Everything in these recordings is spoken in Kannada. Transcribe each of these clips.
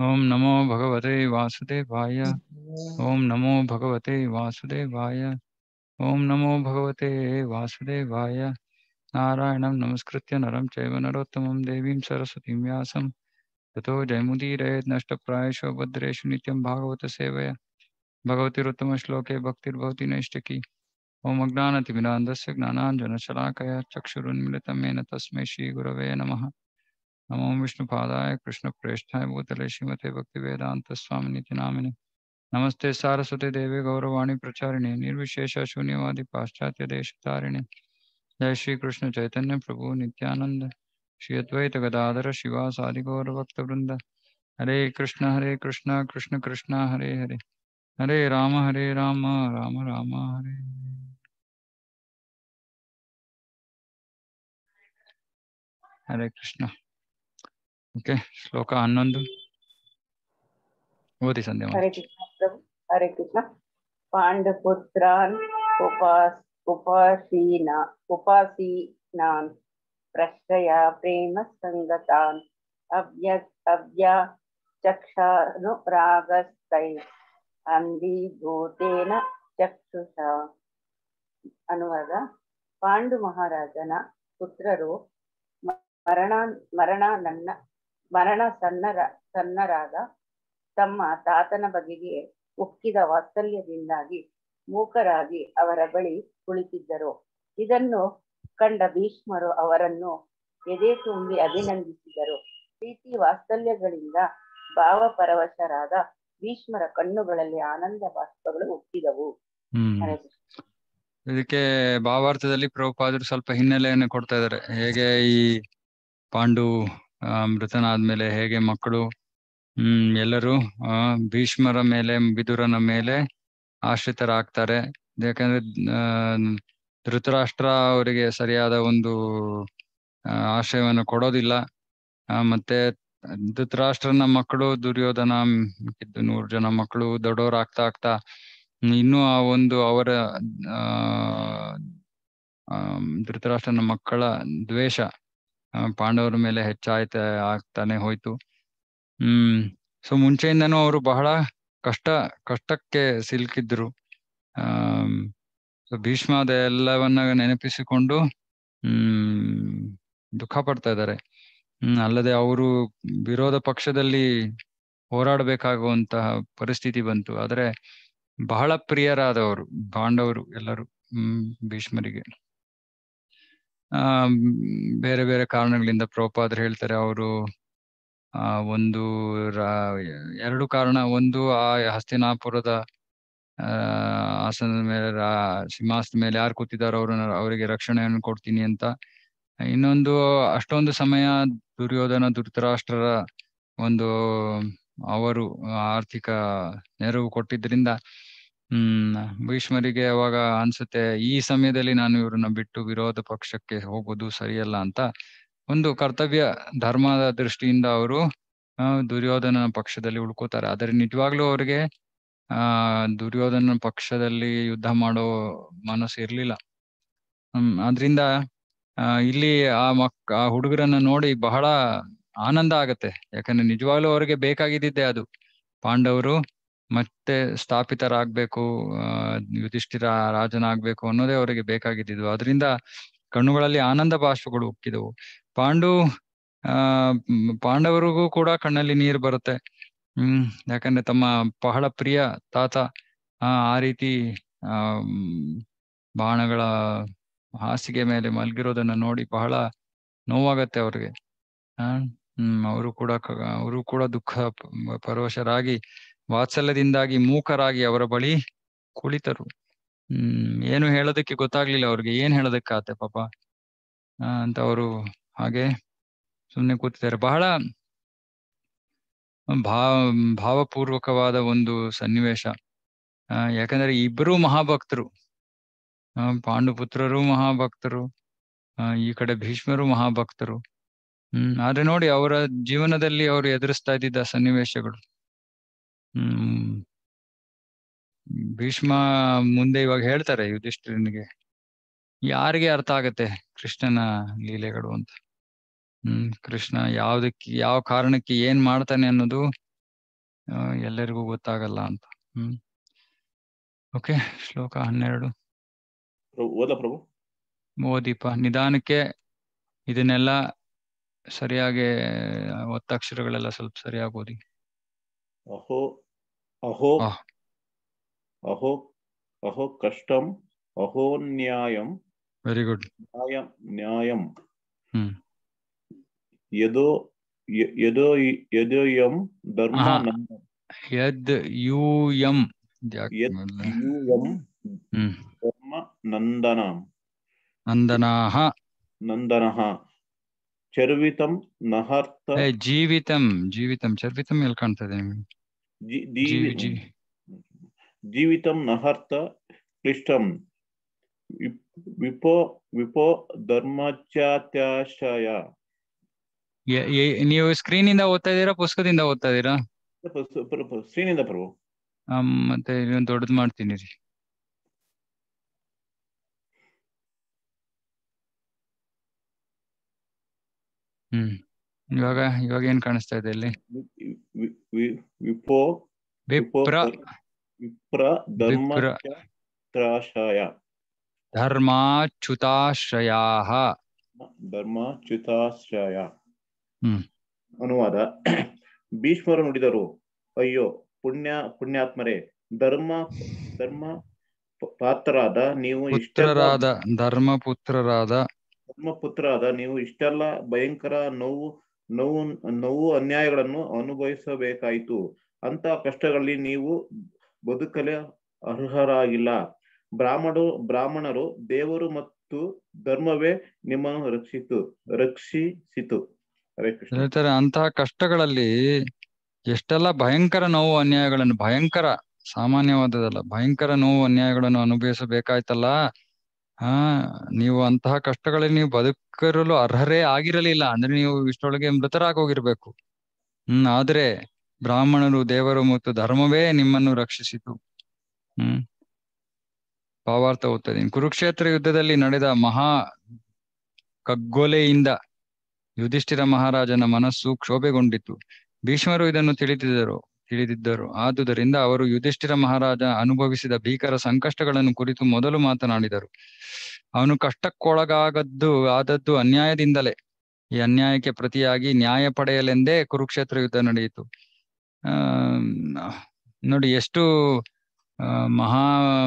ॐ नमो भगवते वासुदेवाय ॐ नमो भगवते वासुदेवाय ॐ नमो भगवते वासुदेवाय नारायणं नमस्कृत्य नरं चैव नरोत्तमं देवीं सरस्वतीं व्यासं ततो जयमुदीरयेत् नष्टप्रायेषु भद्रेषु नित्यं भागवतसेवया भगवतिरुत्तमश्लोके भक्तिर्भवति नैष्टिकी ॐ अज्ञानतिमिरान्धस्य ज्ञानाञ्जनशलाकया चक्षुरुन्मिलितं येन तस्मै श्रीगुरवे नमः नमो विष्णुपादाय कृष्णप्रेष्ठाय भूतले श्रीमते भक्तिवेदान्तस्वामिनिति नामिने नमस्ते सारस्वते देवे गौरवाणी प्रचारिणे निर्विशेष शून्यवादी पाश्चात्य देशतारिणे जय श्री कृष्ण चैतन्य प्रभु नित्यानंद श्री अद्वैत गदाधर शिवा सादि गौर भक्त वृंद हरे कृष्ण हरे कृष्ण कृष्ण कृष्ण हरे हरे हरे राम हरे राम राम राम हरे ಹರೇ ಕೃಷ್ಣ ಓಕೆ ಶ್ಲೋಕ ಹನ್ನೊಂದು ಓದಿ ಸಂಧ್ಯಾ हरे कृष्ण प्रभु हरे कृष्ण पाण्डपुत्रान् उपास उपासीना उपासीनान् प्रश्रया प्रेम सङ्गतान् अव्य अव्या चक्षानुरागस्तै ಅಂದಿಭೂತೇನ ಚಕ್ಷುಷ ಅನುವಾದ ಪಾಂಡು ಮಹಾರಾಜನ ಪುತ್ರರು ಮರಣ ಮರಣ ನನ್ನ ಮರಣ ಸನ್ನರ ಸನ್ನರಾದ ತಮ್ಮ ತಾತನ ಬಗೆಗೆ ಉಕ್ಕಿದ ವಾತ್ಸಲ್ಯದಿಂದಾಗಿ ಮೂಕರಾಗಿ ಅವರ ಬಳಿ ಕುಳಿತಿದ್ದರು ಇದನ್ನು ಕಂಡ ಭೀಷ್ಮರು ಅವರನ್ನು ಎದೆ ತುಂಬಿ ಅಭಿನಂದಿಸಿದರು ಪ್ರೀತಿ ವಾತ್ಸಲ್ಯಗಳಿಂದ ಭಾವಪರವಶರಾದ ಭೀಷ್ಮರ ಕಣ್ಣುಗಳಲ್ಲಿ ಆನಂದ ಬಾಷ್ಪಗಳು ಉಕ್ಕಿದವು ಹ್ಮ್ ಹರೇ ಕೃಷ್ಣ. ಇದಕ್ಕೆ ಭಾವಾರ್ಥದಲ್ಲಿ ಪ್ರಭುಪಾದರು ಸ್ವಲ್ಪ ಹಿನ್ನೆಲೆಯನ್ನು ಕೊಡ್ತಾ ಇದ್ದಾರೆ ಹೇಗೆ ಈ ಪಾಂಡು ಆ, ಮೃತನಾದ್ಮೇಲೆ ಹೇಗೆ ಮಕ್ಕಳು ಹ್ಮ್ ಎಲ್ಲರೂ ಆ ಭೀಷ್ಮರ ಮೇಲೆ ವಿದುರನ ಮೇಲೆ ಆಶ್ರಿತರಾಗ್ತಾರೆ ಯಾಕಂದ್ರೆ ಆ, ಧೃತರಾಷ್ಟ್ರ ಅವರಿಗೆ ಸರಿಯಾದ ಒಂದು ಆ, ಆಶ್ರಯವನ್ನು ಕೊಡೋದಿಲ್ಲ ಆ, ಮತ್ತೆ ಧೃತರಾಷ್ಟ್ರನ ಮಕ್ಕಳು ದುರ್ಯೋಧನ ಮಿಕ್ಕಿದ್ದು ನೂರು ಜನ ಮಕ್ಕಳು ದೊಡ್ಡವರಾಗ್ತಾ ಆಗ್ತಾ ಹ್ಮ್, ಇನ್ನೂ ಆ ಒಂದು ಅವರ ಆ ಆಮ್, ಧೃತರಾಷ್ಟ್ರನ ಮಕ್ಕಳ ದ್ವೇಷ ಆ, ಪಾಂಡವರ ಮೇಲೆ ಹೆಚ್ಚಾಯ್ತ ಆಗ್ತಾನೆ ಹೋಯ್ತು ಹ್ಮ್ ಸೊ ಮುಂಚೆಯಿಂದನೂ ಅವರು ಬಹಳ ಕಷ್ಟ ಕಷ್ಟಕ್ಕೆ ಸಿಲುಕಿದ್ರು ಆಮ್, ಸೊ ಭೀಷ್ಮ ಅದೆಲ್ಲವನ್ನ ನೆನಪಿಸಿಕೊಂಡು ಹ್ಮ್ ದುಃಖ ಪಡ್ತಾ ಇದ್ದಾರೆ ಹ್ಮ್ ಅಲ್ಲದೆ ಅವರು ವಿರೋಧ ಪಕ್ಷದಲ್ಲಿ ಹೋರಾಡಬೇಕಾಗುವಂತಹ ಪರಿಸ್ಥಿತಿ ಬಂತು ಆದ್ರೆ ಬಹಳ ಪ್ರಿಯರಾದವರು ಪಾಂಡವರು ಎಲ್ಲರೂ ಹ್ಮ್ ಭೀಷ್ಮರಿಗೆ ಆ ಬೇರೆ ಬೇರೆ ಕಾರಣಗಳಿಂದ ಪ್ರಭುಪಾದರು ಹೇಳ್ತಾರೆ ಅವರು ಆ ಒಂದು ರಾ- ಎರಡು ಕಾರಣ ಒಂದು ಆ ಹಸ್ತಿನಾಪುರದ ಆ ಆಸನದ ಮೇಲೆ ರಾ- ಸಿಂಹಾಸನದ ಮೇಲೆ ಯಾರು ಕೂತಿದಾರೋ ಅವ್ರನ್ನ ಅವರಿಗೆ ರಕ್ಷಣೆಯನ್ನು ಕೊಡ್ತೀನಿ ಅಂತ ಇನ್ನೊಂದು ಅಷ್ಟೊಂದು ಸಮಯ ದುರ್ಯೋಧನ ಧೃತರಾಷ್ಟ್ರರ ಒಂದು ಅವರು ಆರ್ಥಿಕ ನೆರವು ಕೊಟ್ಟಿದ್ರಿಂದ ಹ್ಮ್ ಭೀಷ್ಮರಿಗೆ ಅವಾಗ ಅನ್ಸುತ್ತೆ ಈ ಸಮಯದಲ್ಲಿ ನಾನು ಇವ್ರನ್ನ ಬಿಟ್ಟು ವಿರೋಧ ಪಕ್ಷಕ್ಕೆ ಹೋಗೋದು ಸರಿಯಲ್ಲ ಅಂತ ಒಂದು ಕರ್ತವ್ಯ ಧರ್ಮದ ದೃಷ್ಟಿಯಿಂದ ಅವರು ಆ, ದುರ್ಯೋಧನನ ಪಕ್ಷದಲ್ಲಿ ಉಳ್ಕೋತಾರೆ ಆದ್ರೆ ನಿಜವಾಗ್ಲೂ ಅವ್ರಿಗೆ ಆ ದುರ್ಯೋಧನ ಪಕ್ಷದಲ್ಲಿ ಯುದ್ಧ ಮಾಡೋ ಮನಸ್ಸು ಇರ್ಲಿಲ್ಲ ಹ್ಮ್ ಆದ್ರಿಂದ ಆ ಇಲ್ಲಿ ಆ ಮಕ್ ಆ ಹುಡುಗರನ್ನ ನೋಡಿ ಬಹಳ ಆನಂದ ಆಗತ್ತೆ ಯಾಕಂದ್ರೆ ನಿಜವಾಗ್ಲೂ ಅವ್ರಿಗೆ ಬೇಕಾಗಿದ್ದಿದ್ದೆ ಅದು ಪಾಂಡವರು ಮತ್ತೆ ಸ್ಥಾಪಿತರಾಗ್ಬೇಕು ಆ ಯುಧಿಷ್ಠಿರ ರಾಜನಾಗ್ಬೇಕು ಅನ್ನೋದೇ ಅವರಿಗೆ ಬೇಕಾಗಿದ್ದಿದ್ದು ಅದರಿಂದ ಕಣ್ಣುಗಳಲ್ಲಿ ಆನಂದ ಬಾಷ್ಪಗಳು ಉಕ್ಕಿದವು ಪಾಂಡು ಆ ಮ್, ಪಾಂಡವರಿಗೂ ಕೂಡ ಕಣ್ಣಲ್ಲಿ ನೀರು ಬರುತ್ತೆ ಹ್ಮ್ ಯಾಕಂದ್ರೆ ತಮ್ಮ ಬಹಳ ಪ್ರಿಯ ತಾತ ಆ ಆ ರೀತಿ ಆ ಮ್, ಬಾಣಗಳ ಹಾಸಿಗೆ ಮೇಲೆ ಮಲಗಿರೋದನ್ನ ನೋಡಿ ಬಹಳ ನೋವಾಗತ್ತೆ ಅವ್ರಿಗೆ ಆ ಹ್ಮ್ ಅವರು ಕೂಡ ಅವರು ಕೂಡ ದುಃಖ ಪ- ಪರವಶರಾಗಿ ವಾತ್ಸಲ್ಯದಿಂದಾಗಿ ಮೂಕರಾಗಿ ಅವರ ಬಳಿ ಕುಳಿತರು ಹ್ಮ್ ಏನು ಹೇಳೋದಕ್ಕೆ ಗೊತ್ತಾಗ್ಲಿಲ್ಲ ಅವ್ರಿಗೆ ಏನ್ ಹೇಳೋದಕ್ಕಾತೆ ಪಾಪ ಆ, ಅಂತ ಅವರು ಹಾಗೆ ಸುಮ್ನೆ ಕೂತಿದ್ದಾರೆ ಬಹಳ ಭಾವ ಭಾವಪೂರ್ವಕವಾದ ಒಂದು ಸನ್ನಿವೇಶ ಆ, ಯಾಕಂದ್ರೆ ಇಬ್ಬರೂ ಮಹಾಭಕ್ತರು ಆ, ಪಾಂಡುಪುತ್ರರು ಮಹಾಭಕ್ತರು ಆ, ಈ ಕಡೆ ಭೀಷ್ಮರು ಮಹಾಭಕ್ತರು ಹ್ಮ್ ಆದ್ರೆ ನೋಡಿ ಅವರ ಜೀವನದಲ್ಲಿ ಅವರು ಎದುರಿಸ್ತಾ ಇದ್ದಿದ್ದ ಸನ್ನಿವೇಶಗಳು ಹ್ಮ್ ಭೀಷ್ಮ ಮುಂದೆ ಇವಾಗ ಹೇಳ್ತಾರೆ ಯುಧಿಷ್ಠಿರನಿಗೆ ಯಾರಿಗೆ ಅರ್ಥ ಆಗತ್ತೆ ಕೃಷ್ಣನ ಲೀಲೆಗಳು ಅಂತ ಹ್ಮ್ ಕೃಷ್ಣ ಯಾವ್ದಕ್ಕೆ ಯಾವ ಕಾರಣಕ್ಕೆ ಏನ್ ಮಾಡ್ತಾನೆ ಅನ್ನೋದು ಆ, ಎಲ್ಲರಿಗೂ ಗೊತ್ತಾಗಲ್ಲ ಅಂತ ಹ್ಮ್ ಓಕೆ ಶ್ಲೋಕ ಹನ್ನೆರಡು ಪ್ರಭು ಓದ ಪ್ರಭು ಓದಿಪ ನಿಧಾನಕ್ಕೆ ಇದನ್ನೆಲ್ಲ ಸರಿಯಾಗಿ ಒತ್ತಕ್ಷರಗಳೆಲ್ಲ ಸ್ವಲ್ಪ ಸರಿಯಾಗಿ ಓದಿ ಅಹೋ ಅಹೋ ಆಹ್. ಅಹೋ ಅಹೋ ಕಷ್ಟಂ ಅಹೋ ನ್ಯಾಯಂ ವೆರಿ ಗುಡ್ ನ್ಯಾಯಂ ನ್ಯಾಯಂ ಹ್ಮ್ ಯದೋ ಯ- ಯದೋ ಯದೋಯಂ ಧರ್ಮ ಆಹಾ. ನಂದ ಯದ್ ಯು ಎಂ ಯದ್ ಯೂಯಂ ಹ್ಮ್ ಧರ್ಮ ನಂದನ ನಂದನಾಹ ನಂದನಃ ಚರ್ವಿತಂ ನಹರ್ತ ಏ ಜೀವಿತಂ ಜೀವಿತಂ ಚರ್ವಿತಂ ಎಲ್ಲಿ ಕಾಣ್ತದೆ ನಿಮ್ಗೆ ಜಿ- ಜೀವಿ ಜೀವಿ ಜೀವಿ ಜೀವಿತಂ ನಹರ್ತ ಕ್ಲಿಷ್ಟಂ ವಿಪ್- ವಿಪೋ ವಿಪೋ ಧರ್ಮಚಾತ್ಯಾಶಯ ಎ- ಎ- ನೀವು ಸ್ಕ್ರೀನ್ ಇಂದ ಓದ್ತಾ ಇದ್ದೀರಾ ಪುಸ್ತಕದಿಂದ ಓದ್ತಾ ಇದ್ದೀರಾ ಶ್ರೀನಿಂದ ಪ್ರಭು ಆಮ್, ಮತ್ತೆ ಇದನ್ನ ದೊಡ್ಡದು ಮಾಡ್ತೀನಿ ರೀ ಹ್ಮ್ ಇವಾಗ ಇವಾಗ ಏನ್ ಕಾಣಿಸ್ತಾ ಇದೆ ಇಲ್ಲಿ ವಿ- ವಿ- ವಿ- ವಿಪೋ ವಿಪೋ ವಿಪ್ರ ವಿಪ್ರ ಧರ್ಮಚಾತ್ರಾಶಯ ಧರ್ಮಾಚ್ಯುತಾಶ್ರಯಾಹ ಧರ್ಮಚ್ಯುತಾಶ್ರಯ ಹ್ಮ್. ಅನುವಾದ ಭೀಷ್ಮರು ನುಡಿದರು ಅಯ್ಯೋ ಪುಣ್ಯ ಪುಣ್ಯಾತ್ಮರೇ ಧರ್ಮ ಧರ್ಮ ಪ- ಪಾತ್ರರಾದ ನೀವು ಇಷ್ಟೆಲ್ಲ ಪುತ್ರರಾದ ಧರ್ಮಪುತ್ರರಾದ ಧರ್ಮಪುತ್ರರಾದ ನೀವು ಇಷ್ಟೆಲ್ಲ ಭಯಂಕರ ನೋವು ನೋವು ನೋವು ಅನ್ಯಾಯಗಳನ್ನು ಅನುಭವಿಸಬೇಕಾಯಿತು ಅಂತ ಕಷ್ಟಗಳಲ್ಲಿ ನೀವು ಬದುಕಲೆ ಅರ್ಹರಾಗಿಲ್ಲ ಬ್ರಾಹ್ಮಣರು ಬ್ರಾಹ್ಮಣರು ದೇವರು ಮತ್ತು ಧರ್ಮವೇ ನಿಮ್ಮನ್ನು ರಕ್ಷಿತು ರಕ್ಷಿಸಿತು ಹರೇ ಕೃಷ್ಣ ಹೇಳ್ತಾರೆ ಅಂತಹ ಕಷ್ಟಗಳಲ್ಲಿ ಎಷ್ಟೆಲ್ಲ ಭಯಂಕರ ನೋವು ಅನ್ಯಾಯಗಳನ್ನು ಭಯಂಕರ ಸಾಮಾನ್ಯವಾದದಲ್ಲ ಭಯಂಕರ ನೋವು ಅನ್ಯಾಯಗಳನ್ನು ಅನುಭವಿಸಬೇಕಾಯ್ತಲ್ಲ ಹಾ ನೀವು ಅಂತಹ ಕಷ್ಟಗಳಲ್ಲಿ ನೀವು ಬದುಕಿರಲು ಅರ್ಹರೇ ಆಗಿರಲಿಲ್ಲ ಅಂದ್ರೆ ನೀವು ಇಷ್ಟೊಳಗೆ ಮೃತರಾಗೋಗಿರ್ಬೇಕು ಹ್ಮ್ ಆದ್ರೆ ಬ್ರಾಹ್ಮಣರು ದೇವರು ಮತ್ತು ಧರ್ಮವೇ ನಿಮ್ಮನ್ನು ರಕ್ಷಿಸಿತು ಹ್ಮ್ ಭಾವಾರ್ಥ ಓದ್ತಾ ಇದೀನಿ ಕುರುಕ್ಷೇತ್ರ ಯುದ್ಧದಲ್ಲಿ ನಡೆದ ಮಹಾ ಕಗ್ಗೊಲೆಯಿಂದ ಯುಧಿಷ್ಠಿರ ಮಹಾರಾಜನ ಮನಸ್ಸು ಕ್ಷೋಭೆಗೊಂಡಿತು ಭೀಷ್ಮರು ಇದನ್ನು ತಿಳಿದಿದ್ದರು ತಿಳಿದಿದ್ದರು ಆದುದರಿಂದ ಅವರು ಯುಧಿಷ್ಠಿರ ಮಹಾರಾಜ ಅನುಭವಿಸಿದ ಭೀಕರ ಸಂಕಷ್ಟಗಳನ್ನು ಕುರಿತು ಮೊದಲು ಮಾತನಾಡಿದರು ಅವನು ಕಷ್ಟಕ್ಕೊಳಗಾಗದ್ದು ಆದದ್ದು ಅನ್ಯಾಯದಿಂದಲೇ ಈ ಅನ್ಯಾಯಕ್ಕೆ ಪ್ರತಿಯಾಗಿ ನ್ಯಾಯ ಪಡೆಯಲೆಂದೇ ಕುರುಕ್ಷೇತ್ರ ಯುದ್ಧ ನಡೆಯಿತು ಆ ನೋಡಿ ಎಷ್ಟು ಆ, ಮಹಾ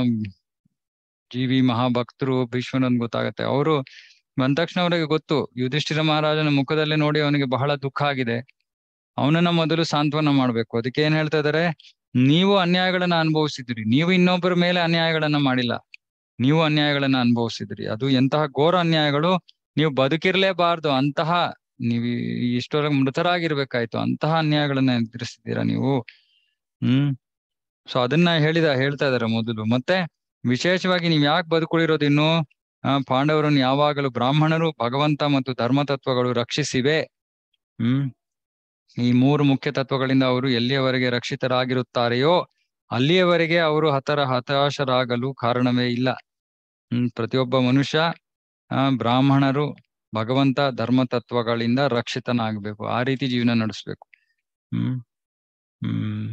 ಜೀವಿ ಮಹಾಭಕ್ತರು ಭೀಷ್ಮರನ್ನು ಗೊತ್ತಾಗತ್ತೆ ಅವರು ಬಂದ ತಕ್ಷಣ ಅವರಿಗೆ ಗೊತ್ತು ಯುಧಿಷ್ಠಿರ ಮಹಾರಾಜನ ಮುಖದಲ್ಲಿ ನೋಡಿ ಅವನಿಗೆ ಬಹಳ ದುಃಖ ಆಗಿದೆ ಅವನನ್ನ ಮೊದಲು ಸಾಂತ್ವನ ಮಾಡ್ಬೇಕು ಅದಕ್ಕೆ ಏನ್ ಹೇಳ್ತಾ ಇದಾರೆ ನೀವು ಅನ್ಯಾಯಗಳನ್ನ ಅನುಭವಿಸಿದ್ರಿ ನೀವು ಇನ್ನೊಬ್ಬರ ಮೇಲೆ ಅನ್ಯಾಯಗಳನ್ನ ಮಾಡಿಲ್ಲ ನೀವು ಅನ್ಯಾಯಗಳನ್ನ ಅನುಭವಿಸಿದ್ರಿ ಅದು ಎಂತಹ ಘೋರ ಅನ್ಯಾಯಗಳು ನೀವು ಬದುಕಿರ್ಲೇಬಾರ್ದು ಅಂತಹ ನೀವು ಇಷ್ಟೊಳಗೆ ಮೃತರಾಗಿರ್ಬೇಕಾಯ್ತು ಅಂತಹ ಅನ್ಯಾಯಗಳನ್ನ ಎದುರಿಸಿದ್ದೀರಾ ನೀವು ಹ್ಮ್ ಸೊ ಅದನ್ನ ಹೇಳಿದ ಹೇಳ್ತಾ ಇದಾರೆ ಮೊದಲು ಮತ್ತೆ ವಿಶೇಷವಾಗಿ ನೀವ್ ಯಾಕೆ ಬದುಕುಳಿರೋದು ಇನ್ನು ಆ ಪಾಂಡವರನ್ನು ಯಾವಾಗಲೂ ಬ್ರಾಹ್ಮಣರು ಭಗವಂತ ಮತ್ತು ಧರ್ಮ ತತ್ವಗಳು ರಕ್ಷಿಸಿವೆ ಹ್ಮ್ ಈ ಮೂರು ಮುಖ್ಯ ತತ್ವಗಳಿಂದ ಅವರು ಎಲ್ಲಿಯವರೆಗೆ ರಕ್ಷಿತರಾಗಿರುತ್ತಾರೆಯೋ ಅಲ್ಲಿಯವರೆಗೆ ಅವರು ಹತರ ಹತಾಶರಾಗಲು ಕಾರಣವೇ ಇಲ್ಲ ಹ್ಮ್ ಪ್ರತಿಯೊಬ್ಬ ಮನುಷ್ಯ ಆ ಬ್ರಾಹ್ಮಣರು ಭಗವಂತ ಧರ್ಮ ತತ್ವಗಳಿಂದ ರಕ್ಷಿತನಾಗಬೇಕು ಆ ರೀತಿ ಜೀವನ ನಡೆಸ್ಬೇಕು ಹ್ಮ್ ಹ್ಮ್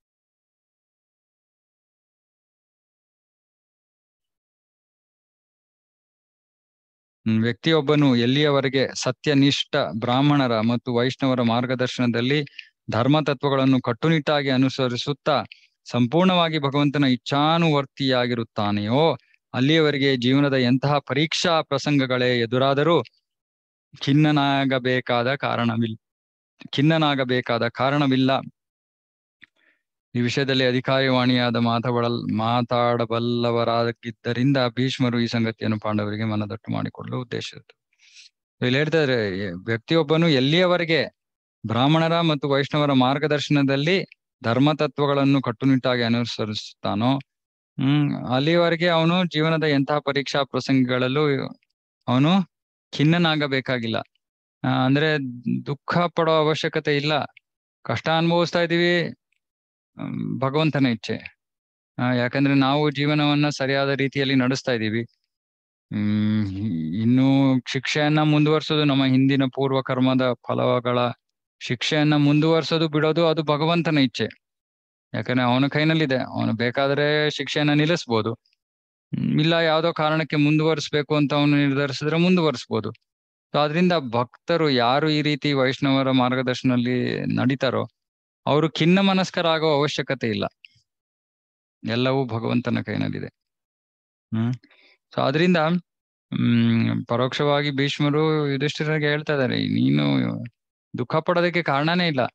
ಹ್ಮ್, ವ್ಯಕ್ತಿಯೊಬ್ಬನು ಎಲ್ಲಿಯವರೆಗೆ ಸತ್ಯನಿಷ್ಠ ಬ್ರಾಹ್ಮಣರ ಮತ್ತು ವೈಷ್ಣವರ ಮಾರ್ಗದರ್ಶನದಲ್ಲಿ ಧರ್ಮ ತತ್ವಗಳನ್ನು ಕಟ್ಟುನಿಟ್ಟಾಗಿ ಅನುಸರಿಸುತ್ತಾ ಸಂಪೂರ್ಣವಾಗಿ ಭಗವಂತನ ಇಚ್ಛಾನುವರ್ತಿಯಾಗಿರುತ್ತಾನೆಯೋ ಅಲ್ಲಿಯವರೆಗೆ ಜೀವನದ ಎಂತಹ ಪರೀಕ್ಷಾ ಪ್ರಸಂಗಗಳೇ ಎದುರಾದರೂ ಖಿನ್ನನಾಗಬೇಕಾದ ಕಾರಣವಿಲ್ಲ ಖಿನ್ನನಾಗಬೇಕಾದ ಕಾರಣವಿಲ್ಲ ಈ ವಿಷಯದಲ್ಲಿ ಅಧಿಕಾರಿವಾಣಿಯಾದ ಮಾತಾಡಲ್ ಮಾತಾಡಬಲ್ಲವರಾಗಿದ್ದರಿಂದ ಭೀಷ್ಮರು ಈ ಸಂಗತಿಯನ್ನು ಪಾಂಡವರಿಗೆ ಮನದಟ್ಟು ಮಾಡಿಕೊಳ್ಳಲು ಉದ್ದೇಶಿಸಿತು ಇಲ್ಲಿ ಹೇಳ್ತಾ ಇದ್ರೆ ವ್ಯಕ್ತಿಯೊಬ್ಬನು ಎಲ್ಲಿಯವರೆಗೆ ಬ್ರಾಹ್ಮಣರ ಮತ್ತು ವೈಷ್ಣವರ ಮಾರ್ಗದರ್ಶನದಲ್ಲಿ ಧರ್ಮ ತತ್ವಗಳನ್ನು ಕಟ್ಟುನಿಟ್ಟಾಗಿ ಅನುಸರಿಸುತ್ತಾನೋ ಹ್ಮ್ ಅಲ್ಲಿವರೆಗೆ ಅವನು ಜೀವನದ ಎಂತಹ ಪರೀಕ್ಷಾ ಪ್ರಸಂಗಗಳಲ್ಲೂ ಅವನು ಖಿನ್ನನಾಗಬೇಕಾಗಿಲ್ಲ ಆ, ಅಂದ್ರೆ ದುಃಖ ಪಡೋ ಅವಶ್ಯಕತೆ ಇಲ್ಲ ಕಷ್ಟ ಅನುಭವಿಸ್ತಾ ಇದೀವಿ ಹ್ಮ್, ಭಗವಂತನ ಇಚ್ಛೆ ಆ, ಯಾಕಂದ್ರೆ ನಾವು ಜೀವನವನ್ನ ಸರಿಯಾದ ರೀತಿಯಲ್ಲಿ ನಡೆಸ್ತಾ ಇದ್ದೀವಿ ಹ್ಮ್ ಇನ್ನು ಶಿಕ್ಷೆಯನ್ನ ಮುಂದುವರ್ಸೋದು ನಮ್ಮ ಹಿಂದಿನ ಪೂರ್ವ ಕರ್ಮದ ಫಲಗಳ ಶಿಕ್ಷೆಯನ್ನ ಮುಂದುವರ್ಸೋದು ಬಿಡೋದು ಅದು ಭಗವಂತನ ಇಚ್ಛೆ ಯಾಕಂದ್ರೆ ಅವನ ಕೈನಲ್ಲಿದೆ ಅವನು ಬೇಕಾದ್ರೆ ಶಿಕ್ಷೆಯನ್ನ ನಿಲ್ಲಿಸ್ಬೋದು ಹ್ಮ್, ಇಲ್ಲ ಯಾವ್ದೋ ಕಾರಣಕ್ಕೆ ಮುಂದುವರಿಸ್ಬೇಕು ಅಂತ ಅವನು ನಿರ್ಧರಿಸಿದ್ರೆ ಮುಂದುವರಿಸ್ಬೋದು ಸೊ ಅದರಿಂದ ಭಕ್ತರು ಯಾರು ಈ ರೀತಿ ವೈಷ್ಣವರ ಮಾರ್ಗದರ್ಶನದಲ್ಲಿ ನಡೀತಾರೋ ಅವರು ಖಿನ್ನ ಮನಸ್ಕರಾಗೋ ಅವಶ್ಯಕತೆ ಇಲ್ಲ ಎಲ್ಲವೂ ಭಗವಂತನ ಕೈನಲ್ಲಿದೆ ಹ್ಮ್ ಸೊ ಅದರಿಂದ ಹ್ಮ್ ಪರೋಕ್ಷವಾಗಿ ಭೀಷ್ಮರು ಯುಧಿಷ್ಠಿರರಿಗೆ ಹೇಳ್ತಾ ಇದಾರೆ ನೀನು ದುಃಖ ಪಡೋದಕ್ಕೆ ಕಾರಣನೇ ಇಲ್ಲ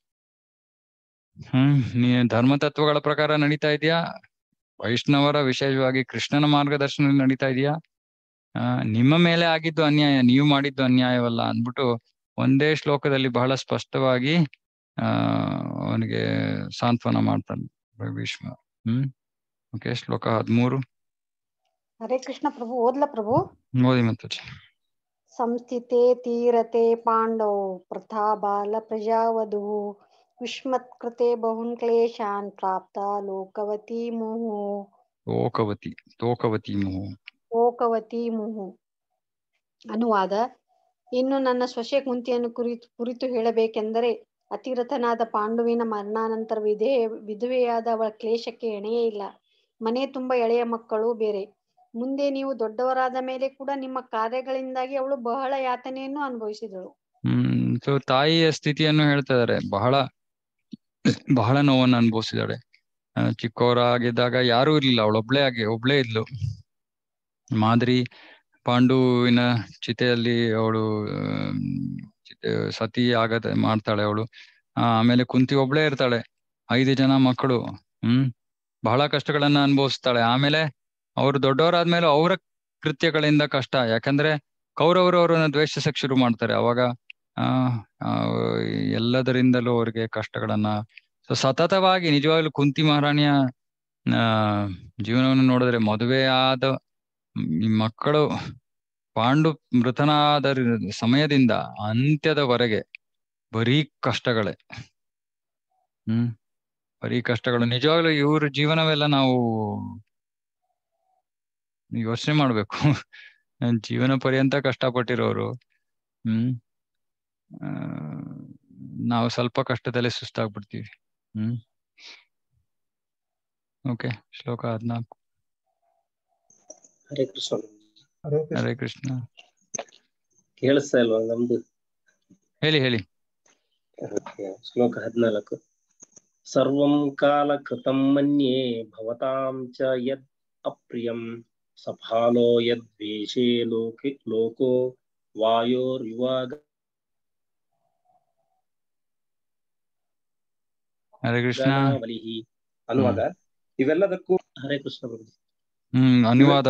ಹ್ಮ್ ನೀ ಧರ್ಮ ತತ್ವಗಳ ಪ್ರಕಾರ ನಡೀತಾ ಇದೆಯಾ ವೈಷ್ಣವರ ವಿಶೇಷವಾಗಿ ಕೃಷ್ಣನ ಮಾರ್ಗದರ್ಶನದಲ್ಲಿ ನಡೀತಾ ಇದೆಯಾ ಆ ನಿಮ್ಮ ಮೇಲೆ ಆಗಿದ್ದು ಅನ್ಯಾಯ ನೀವು ಮಾಡಿದ್ದು ಅನ್ಯಾಯವಲ್ಲ ಅಂದ್ಬಿಟ್ಟು ಒಂದೇ ಶ್ಲೋಕದಲ್ಲಿ ಬಹಳ ಸ್ಪಷ್ಟವಾಗಿ ಆ ಅವನಿಗೆ ಸಾಂತ್ವನ ಮಾಡ್ತಾನೆ ಭೀಷ್ಮ ಹ್ಮ್ ಓಕೆ ಶ್ಲೋಕ ಹದ್ಮೂರು ಹರೇ ಕೃಷ್ಣ ಪ್ರಭು ಓದ್ಲ ಪ್ರಭು ಓದಿ ಮತ್ತೆ ಸಂಸ್ಥಿತೆ ತೀರತೆ ಪಾಂಡೌ ಪ್ರಥಾ ಬಾಲ ಪ್ರಜಾವಧು ವಿಸ್ಮತ್ಕೃತೆ ಬಹುನ್ ಕ್ಲೇಶಾನ್ ಪ್ರಾಪ್ತ ಲೋಕವತಿ ಮುಹು ತೋಕವತಿ ತೋಕವತಿ ಮುಹು ಓಕವತಿ ಮುಹು ಅನುವಾದ ಇನ್ನು ನನ್ನ ಸೊಸೆ ಕುಂತಿಯನ್ನು ಕುರಿತು ಕುರಿತು ಹೇಳಬೇಕೆಂದರೆ ಅತಿರಥನಾದ ಪಾಂಡುವಿನ ಮರಣಾನಂತರ ವಿಧೇ ವಿಧವೆಯಾದ ಅವಳ ಕ್ಲೇಶಕ್ಕೆ ಎಣೆಯೇ ಇಲ್ಲ ಮನೆ ತುಂಬ ಎಳೆಯ ಮಕ್ಕಳು ಬೇರೆ ಮುಂದೆ ನೀವು ದೊಡ್ಡವರಾದ ಮೇಲೆ ಕೂಡ ನಿಮ್ಮ ಕಾರ್ಯಗಳಿಂದಾಗಿ ಅವಳು ಬಹಳ ಯಾತನೆಯನ್ನು ಅನುಭವಿಸಿದಳು ಹ್ಮ್ ಸೊ ತಾಯಿಯ ಸ್ಥಿತಿಯನ್ನು ಹೇಳ್ತಾ ಇದಾರೆ ಬಹಳ ಬಹಳ ನೋವನ್ನು ಅನುಭವಿಸಿದಾಳೆ ಆ, ಚಿಕ್ಕವರಾಗಿದ್ದಾಗ ಯಾರೂ ಇರ್ಲಿಲ್ಲ ಅವಳು ಒಬ್ಳೇ ಆಗಿ ಒಬ್ಳೇ ಇದ್ಲು ಮಾದ್ರಿ ಪಾಂಡುವಿನ ಚಿತೆಯಲ್ಲಿ ಅವಳು ಚಿತೆ ಸತಿ ಆಗದ ಮಾಡ್ತಾಳೆ ಅವಳು ಆಮೇಲೆ ಕುಂತಿ ಒಬ್ಳೇ ಇರ್ತಾಳೆ ಐದು ಜನ ಮಕ್ಕಳು ಹ್ಮ್ ಬಹಳ ಕಷ್ಟಗಳನ್ನ ಅನುಭವಿಸ್ತಾಳೆ ಆಮೇಲೆ ಅವರು ದೊಡ್ಡವರಾದ್ಮೇಲೆ ಅವರ ಕೃತ್ಯಗಳಿಂದ ಕಷ್ಟ ಯಾಕಂದ್ರೆ ಕೌರವರು ಅವರನ್ನ ದ್ವೇಷಿಸಕ್ ಶುರು ಮಾಡ್ತಾರೆ ಅವಾಗ ಆ ಆ, ಎಲ್ಲದರಿಂದಲೂ ಅವ್ರಿಗೆ ಕಷ್ಟಗಳನ್ನ ಸೊ ಸತತವಾಗಿ ನಿಜವಾಗ್ಲೂ ಕುಂತಿ ಮಹಾರಾಣಿಯ ಆ ಜೀವನವನ್ನು ನೋಡಿದ್ರೆ ಮದುವೆ ಆದ ಈ ಮಕ್ಕಳು ಪಾಂಡು ಮೃತನಾದ ಸಮಯದಿಂದ ಅಂತ್ಯದವರೆಗೆ ಬರೀ ಕಷ್ಟಗಳೇ ಹ್ಮ್ ಬರೀ ಕಷ್ಟಗಳು ನಿಜವಾಗ್ಲೂ ಇವ್ರ ಜೀವನವೆಲ್ಲ ನಾವು ಯೋಚನೆ ಮಾಡ್ಬೇಕು ಜೀವನ ಪರ್ಯಂತ ಕಷ್ಟಪಟ್ಟಿರೋರು ಹ್ಮ್ ಆ, ನಾವು ಸ್ವಲ್ಪ ಕಷ್ಟದಲ್ಲೇ ಸುಸ್ತಾಗ್ಬಿಡ್ತೀವಿ ಹ್ಮ್ ಓಕೆ ಶ್ಲೋಕ ಹದ್ನಾಲ್ಕು ಹರೇ ಕೃಷ್ಣ ಹರೇ ಕೃಷ್ಣ ಹರೇ ಕೃಷ್ಣ ಕೇಳಿಸ್ತಾ ಇಲ್ವಾ ನಮ್ದು ಹೇಳಿ ಹೇಳಿ Okay, ಶ್ಲೋಕ ಹದಿನಾಲ್ಕು ಸರ್ವಂ ಕಾಲ ಕೃತಂ ಮನ್ಯೇ ಭವತಾಂ ಚ ಯದ್ ಅಪ್ರಿಯಂ ಸಫಾಲೋ ಯದ್ವೇಷೇ ಲೋಕೆ ಲೋಕೋ ವಾಯೋರ್ಯುವಾಗ ಹರೇ ಕೃಷ್ಣ ಬಲಿಹಿ ಅನುವಾದ ಇವೆಲ್ಲದಕ್ಕೂ ಹರೇ ಕೃಷ್ಣ ಪ್ರಭು. ಹ್ಮ್ ಅನುವಾದ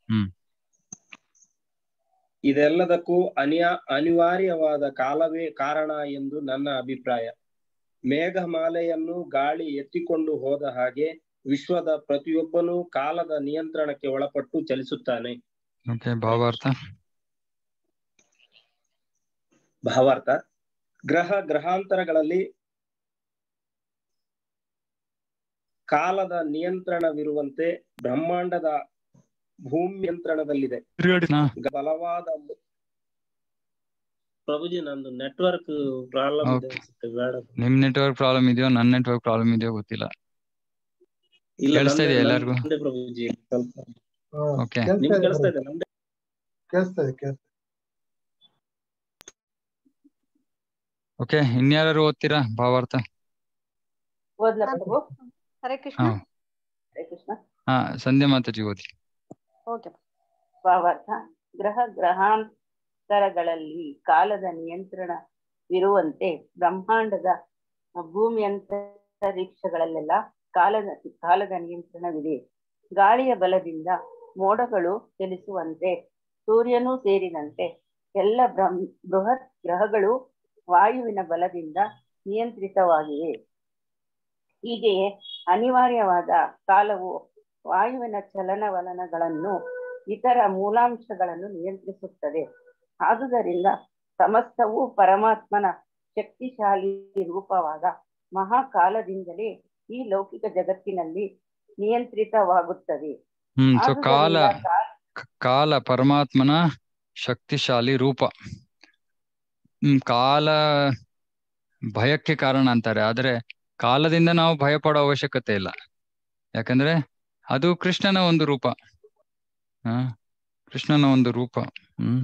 ಇದೆಲ್ಲದಕ್ಕೂ ಅನಿಯ ಅನಿವಾರ್ಯವಾದ ಕಾಲವೇ ಕಾರಣ ಎಂದು ನನ್ನ ಅಭಿಪ್ರಾಯ ಮೇಘಮಾಲೆಯನ್ನು ಗಾಳಿ ಎತ್ತಿಕೊಂಡು ಹೋದ ಹಾಗೆ ವಿಶ್ವದ ಪ್ರತಿಯೊಬ್ಬನೂ ಕಾಲದ ನಿಯಂತ್ರಣಕ್ಕೆ ಒಳಪಟ್ಟು ಚಲಿಸುತ್ತಾನೆ ಓಕೆ ಭಾವಾರ್ಥ ಭಾವಾರ್ಥ ಗ್ರಹ ಗ್ರಹಾಂತರಗಳಲ್ಲಿ ಕಾಲದ ನಿಯಂತ್ರಣವಿರುವಂತೆ ಬ್ರಹ್ಮಾಂಡದ ಭೂಮಿ ನಿಯಂತ್ರಣದಲ್ಲಿದೆ ಹಾ, ಬಲವಾದ ಪ್ರಭುಜಿ ನಂದು ನೆಟ್ವರ್ಕ್ ಪ್ರಾಬ್ಲಮ್ ಇದೆ Okay. ಅನ್ಸುತ್ತೆ ಬೇಡ ನಿಮ್ ನೆಟ್ವರ್ಕ್ ಪ್ರಾಬ್ಲಮ್ ಇದೆಯೋ ನನ್ನ ನೆಟ್ವರ್ಕ್ ಪ್ರಾಬ್ಲಮ್ ಇದೆಯೋ ಗೊತ್ತಿಲ್ಲ ಇಲ್ಲ ಕೇಳಿಸ್ತಾ ನಂದೇ- ಇದೆಯಾ ಎಲ್ಲರಿಗೂ? ನಂದೇ ಪ್ರಭುಜಿ ಸ್ವಲ್ಪ ಹಾ, ಓಕೆ ಕೇಳಿಸ್ತಾ ನಿಮ್ಗೆ ಇದೆ ಕೇಳಿಸ್ತಾ ಪ್ರಭು. ಇದೆ ನಮ್ದೇ ಕೇಳಿಸ್ತಾ ಇದೆ ಕೇಳಿಸ್ತಾ ಓಕೆ ಇನ್ಯಾರು ಓದ್ತೀರಾ ಭಾವಾರ್ಥ ಓದ್ಲಾ ಪ್ರಭು ಹರೇ ಕೃಷ್ಣ ಹಾ ಹರೇ ಕೃಷ್ಣ ಹಾ ಸಂಧ್ಯಾ ಮಾತಾಜಿ ಓದಿ ಓಕೆ ಭಾವಾರ್ಥ ಗ್ರಹ ಗ್ರಹಾಂತರಗಳಲ್ಲಿ ಕಾಲದ ನಿಯಂತ್ರಣವಿರುವಂತೆ ಬ್ರಹ್ಮಾಂಡದ ಭೂಮಿ ಅಂತರಿಕ್ಷಗಳಲ್ಲೆಲ್ಲ ಕಾಲದ ಕಾಲದ ನಿಯಂತ್ರಣವಿದೆ ಗಾಳಿಯ ಬಲದಿಂದ ಮೋಡಗಳು ಚಲಿಸುವಂತೆ ಸೂರ್ಯನೂ ಸೇರಿದಂತೆ ಎಲ್ಲ ಬ್ರಹ್ಮ ಬೃಹತ್ ಗ್ರಹಗಳು ವಾಯುವಿನ ಬಲದಿಂದ ನಿಯಂತ್ರಿತವಾಗಿವೆ ಹೀಗೆಯೇ ಅನಿವಾರ್ಯವಾದ ಕಾಲವು ವಾಯುವಿನ ಚಲನವಲನಗಳನ್ನು ಇತರ ಮೂಲಾಂಶಗಳನ್ನು ನಿಯಂತ್ರಿಸುತ್ತದೆ ಆದುದರಿಂದ ಸಮಸ್ತವೂ ಪರಮಾತ್ಮನ ಶಕ್ತಿಶಾಲಿ ರೂಪವಾದ ಮಹಾಕಾಲದಿಂದಲೇ ಈ ಲೌಕಿಕ ಜಗತ್ತಿನಲ್ಲಿ ನಿಯಂತ್ರಿತವಾಗುತ್ತದೆ ಹ್ಮ್ ಸೊ ಕಾಲ ಆದುದರಿಂದ ಕಾಲ ಕ- ಕಾಲ ಪರಮಾತ್ಮನ ಶಕ್ತಿಶಾಲಿ ರೂಪ ಹ್ಮ್ ಕಾಲ ಭಯಕ್ಕೆ ಕಾರಣ ಅಂತಾರೆ ಆದ್ರೆ ಕಾಲದಿಂದ ನಾವು ಭಯ ಪಡೋ ಅವಶ್ಯಕತೆ ಇಲ್ಲ ಯಾಕಂದ್ರೆ ಅದು ಕೃಷ್ಣನ ಒಂದು ರೂಪ ಹ ಕೃಷ್ಣನ ಒಂದು ರೂಪ ಹ್ಮ್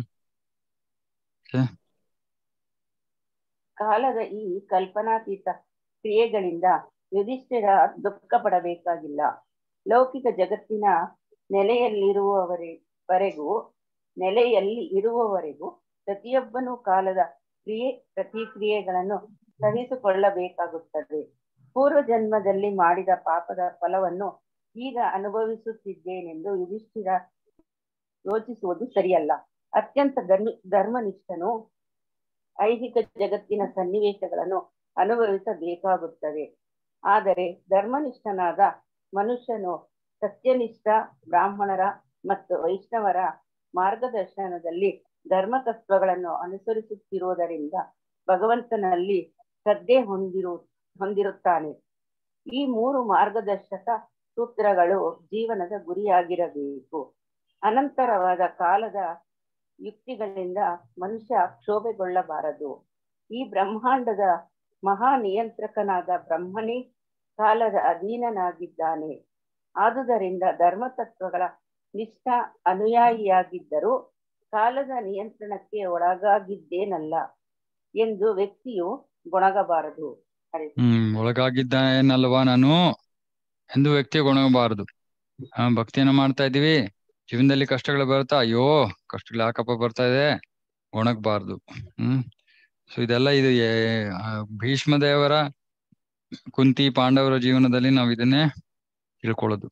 ಕಾಲದ ಈ ಕಲ್ಪನಾತೀತ ಕ್ರಿಯೆಗಳಿಂದ ಯುಧಿಷ್ಠಿರ ದುಃಖ ಪಡಬೇಕಾಗಿಲ್ಲ ಲೌಕಿಕ ಜಗತ್ತಿನ ನೆಲೆಯಲ್ಲಿರುವವರೆವರೆಗೂ ನೆಲೆಯಲ್ಲಿ ಇರುವವರೆಗೂ ಪ್ರತಿಯೊಬ್ಬನೂ ಕಾಲದ ಕ್ರಿಯೆ ಪ್ರತಿಕ್ರಿಯೆಗಳನ್ನು ಸಹಿಸಿಕೊಳ್ಳಬೇಕಾಗುತ್ತದೆ ಪೂರ್ವ ಜನ್ಮದಲ್ಲಿ ಮಾಡಿದ ಪಾಪದ ಫಲವನ್ನು ಈಗ ಅನುಭವಿಸುತ್ತಿದ್ದೇನೆಂದು ಯುಧಿಷ್ಠಿರ ಯೋಚಿಸುವುದು ಸರಿಯಲ್ಲ ಅತ್ಯಂತ ಧರ್ಮ ಧರ್ಮನಿಷ್ಠನು ಐಹಿಕ ಜಗತ್ತಿನ ಸನ್ನಿವೇಶಗಳನ್ನು ಅನುಭವಿಸಬೇಕಾಗುತ್ತದೆ ಆದರೆ ಧರ್ಮನಿಷ್ಠನಾದ ಮನುಷ್ಯನು ಸತ್ಯನಿಷ್ಠ ಬ್ರಾಹ್ಮಣರ ಮತ್ತು ವೈಷ್ಣವರ ಮಾರ್ಗದರ್ಶನದಲ್ಲಿ ಧರ್ಮತತ್ವಗಳನ್ನು ಅನುಸರಿಸುತ್ತಿರುವುದರಿಂದ ಭಗವಂತನಲ್ಲಿ ಶ್ರದ್ಧೆ ಹೊಂದಿರು ಹೊಂದಿರುತ್ತಾನೆ ಈ ಮೂರು ಮಾರ್ಗದರ್ಶಕ ಸೂತ್ರಗಳು ಜೀವನದ ಗುರಿಯಾಗಿರಬೇಕು ಅನಂತರವಾದ ಕಾಲದ ಯುಕ್ತಿಗಳಿಂದ ಮನುಷ್ಯ ಕ್ಷೋಭೆಗೊಳ್ಳಬಾರದು ಈ ಬ್ರಹ್ಮಾಂಡದ ಮಹಾ ನಿಯಂತ್ರಕನಾದ ಬ್ರಹ್ಮನೇ ಕಾಲದ ಅಧೀನನಾಗಿದ್ದಾನೆ ಆದುದರಿಂದ ಧರ್ಮತತ್ವಗಳ ನಿಷ್ಠ ಅನುಯಾಯಿಯಾಗಿದ್ದರೂ ಕಾಲದ ನಿಯಂತ್ರಣಕ್ಕೆ ಒಳಗಾಗಿದ್ದೇನಲ್ಲ ಎಂದು ವ್ಯಕ್ತಿಯು ಗೊಣಗಬಾರದು ಹರಿ ಹ್ಮ್ ಒಳಗಾಗಿದ್ದಾನಲ್ವಾ ನಾನು ಎಂದು ವ್ಯಕ್ತಿ ಗೊಣಗಬಾರದು ಆ ಭಕ್ತಿಯನ್ನ ಮಾಡ್ತಾ ಇದೀವಿ ಜೀವನದಲ್ಲಿ ಕಷ್ಟಗಳು ಬರ್ತಾ ಅಯ್ಯೋ ಕಷ್ಟಗಳು ಯಾಕಪ್ಪ ಬರ್ತಾ ಇದೆ ಒಣಗಬಾರ್ದು ಹ್ಮ್ ಸೊ ಇದೆಲ್ಲ ಇದು ಏ- ಆ ಭೀಷ್ಮ ದೇವರ ಕುಂತಿ ಪಾಂಡವರ ಜೀವನದಲ್ಲಿ ನಾವು ಇದನ್ನೇ ತಿಳ್ಕೊಳ್ಳೋದು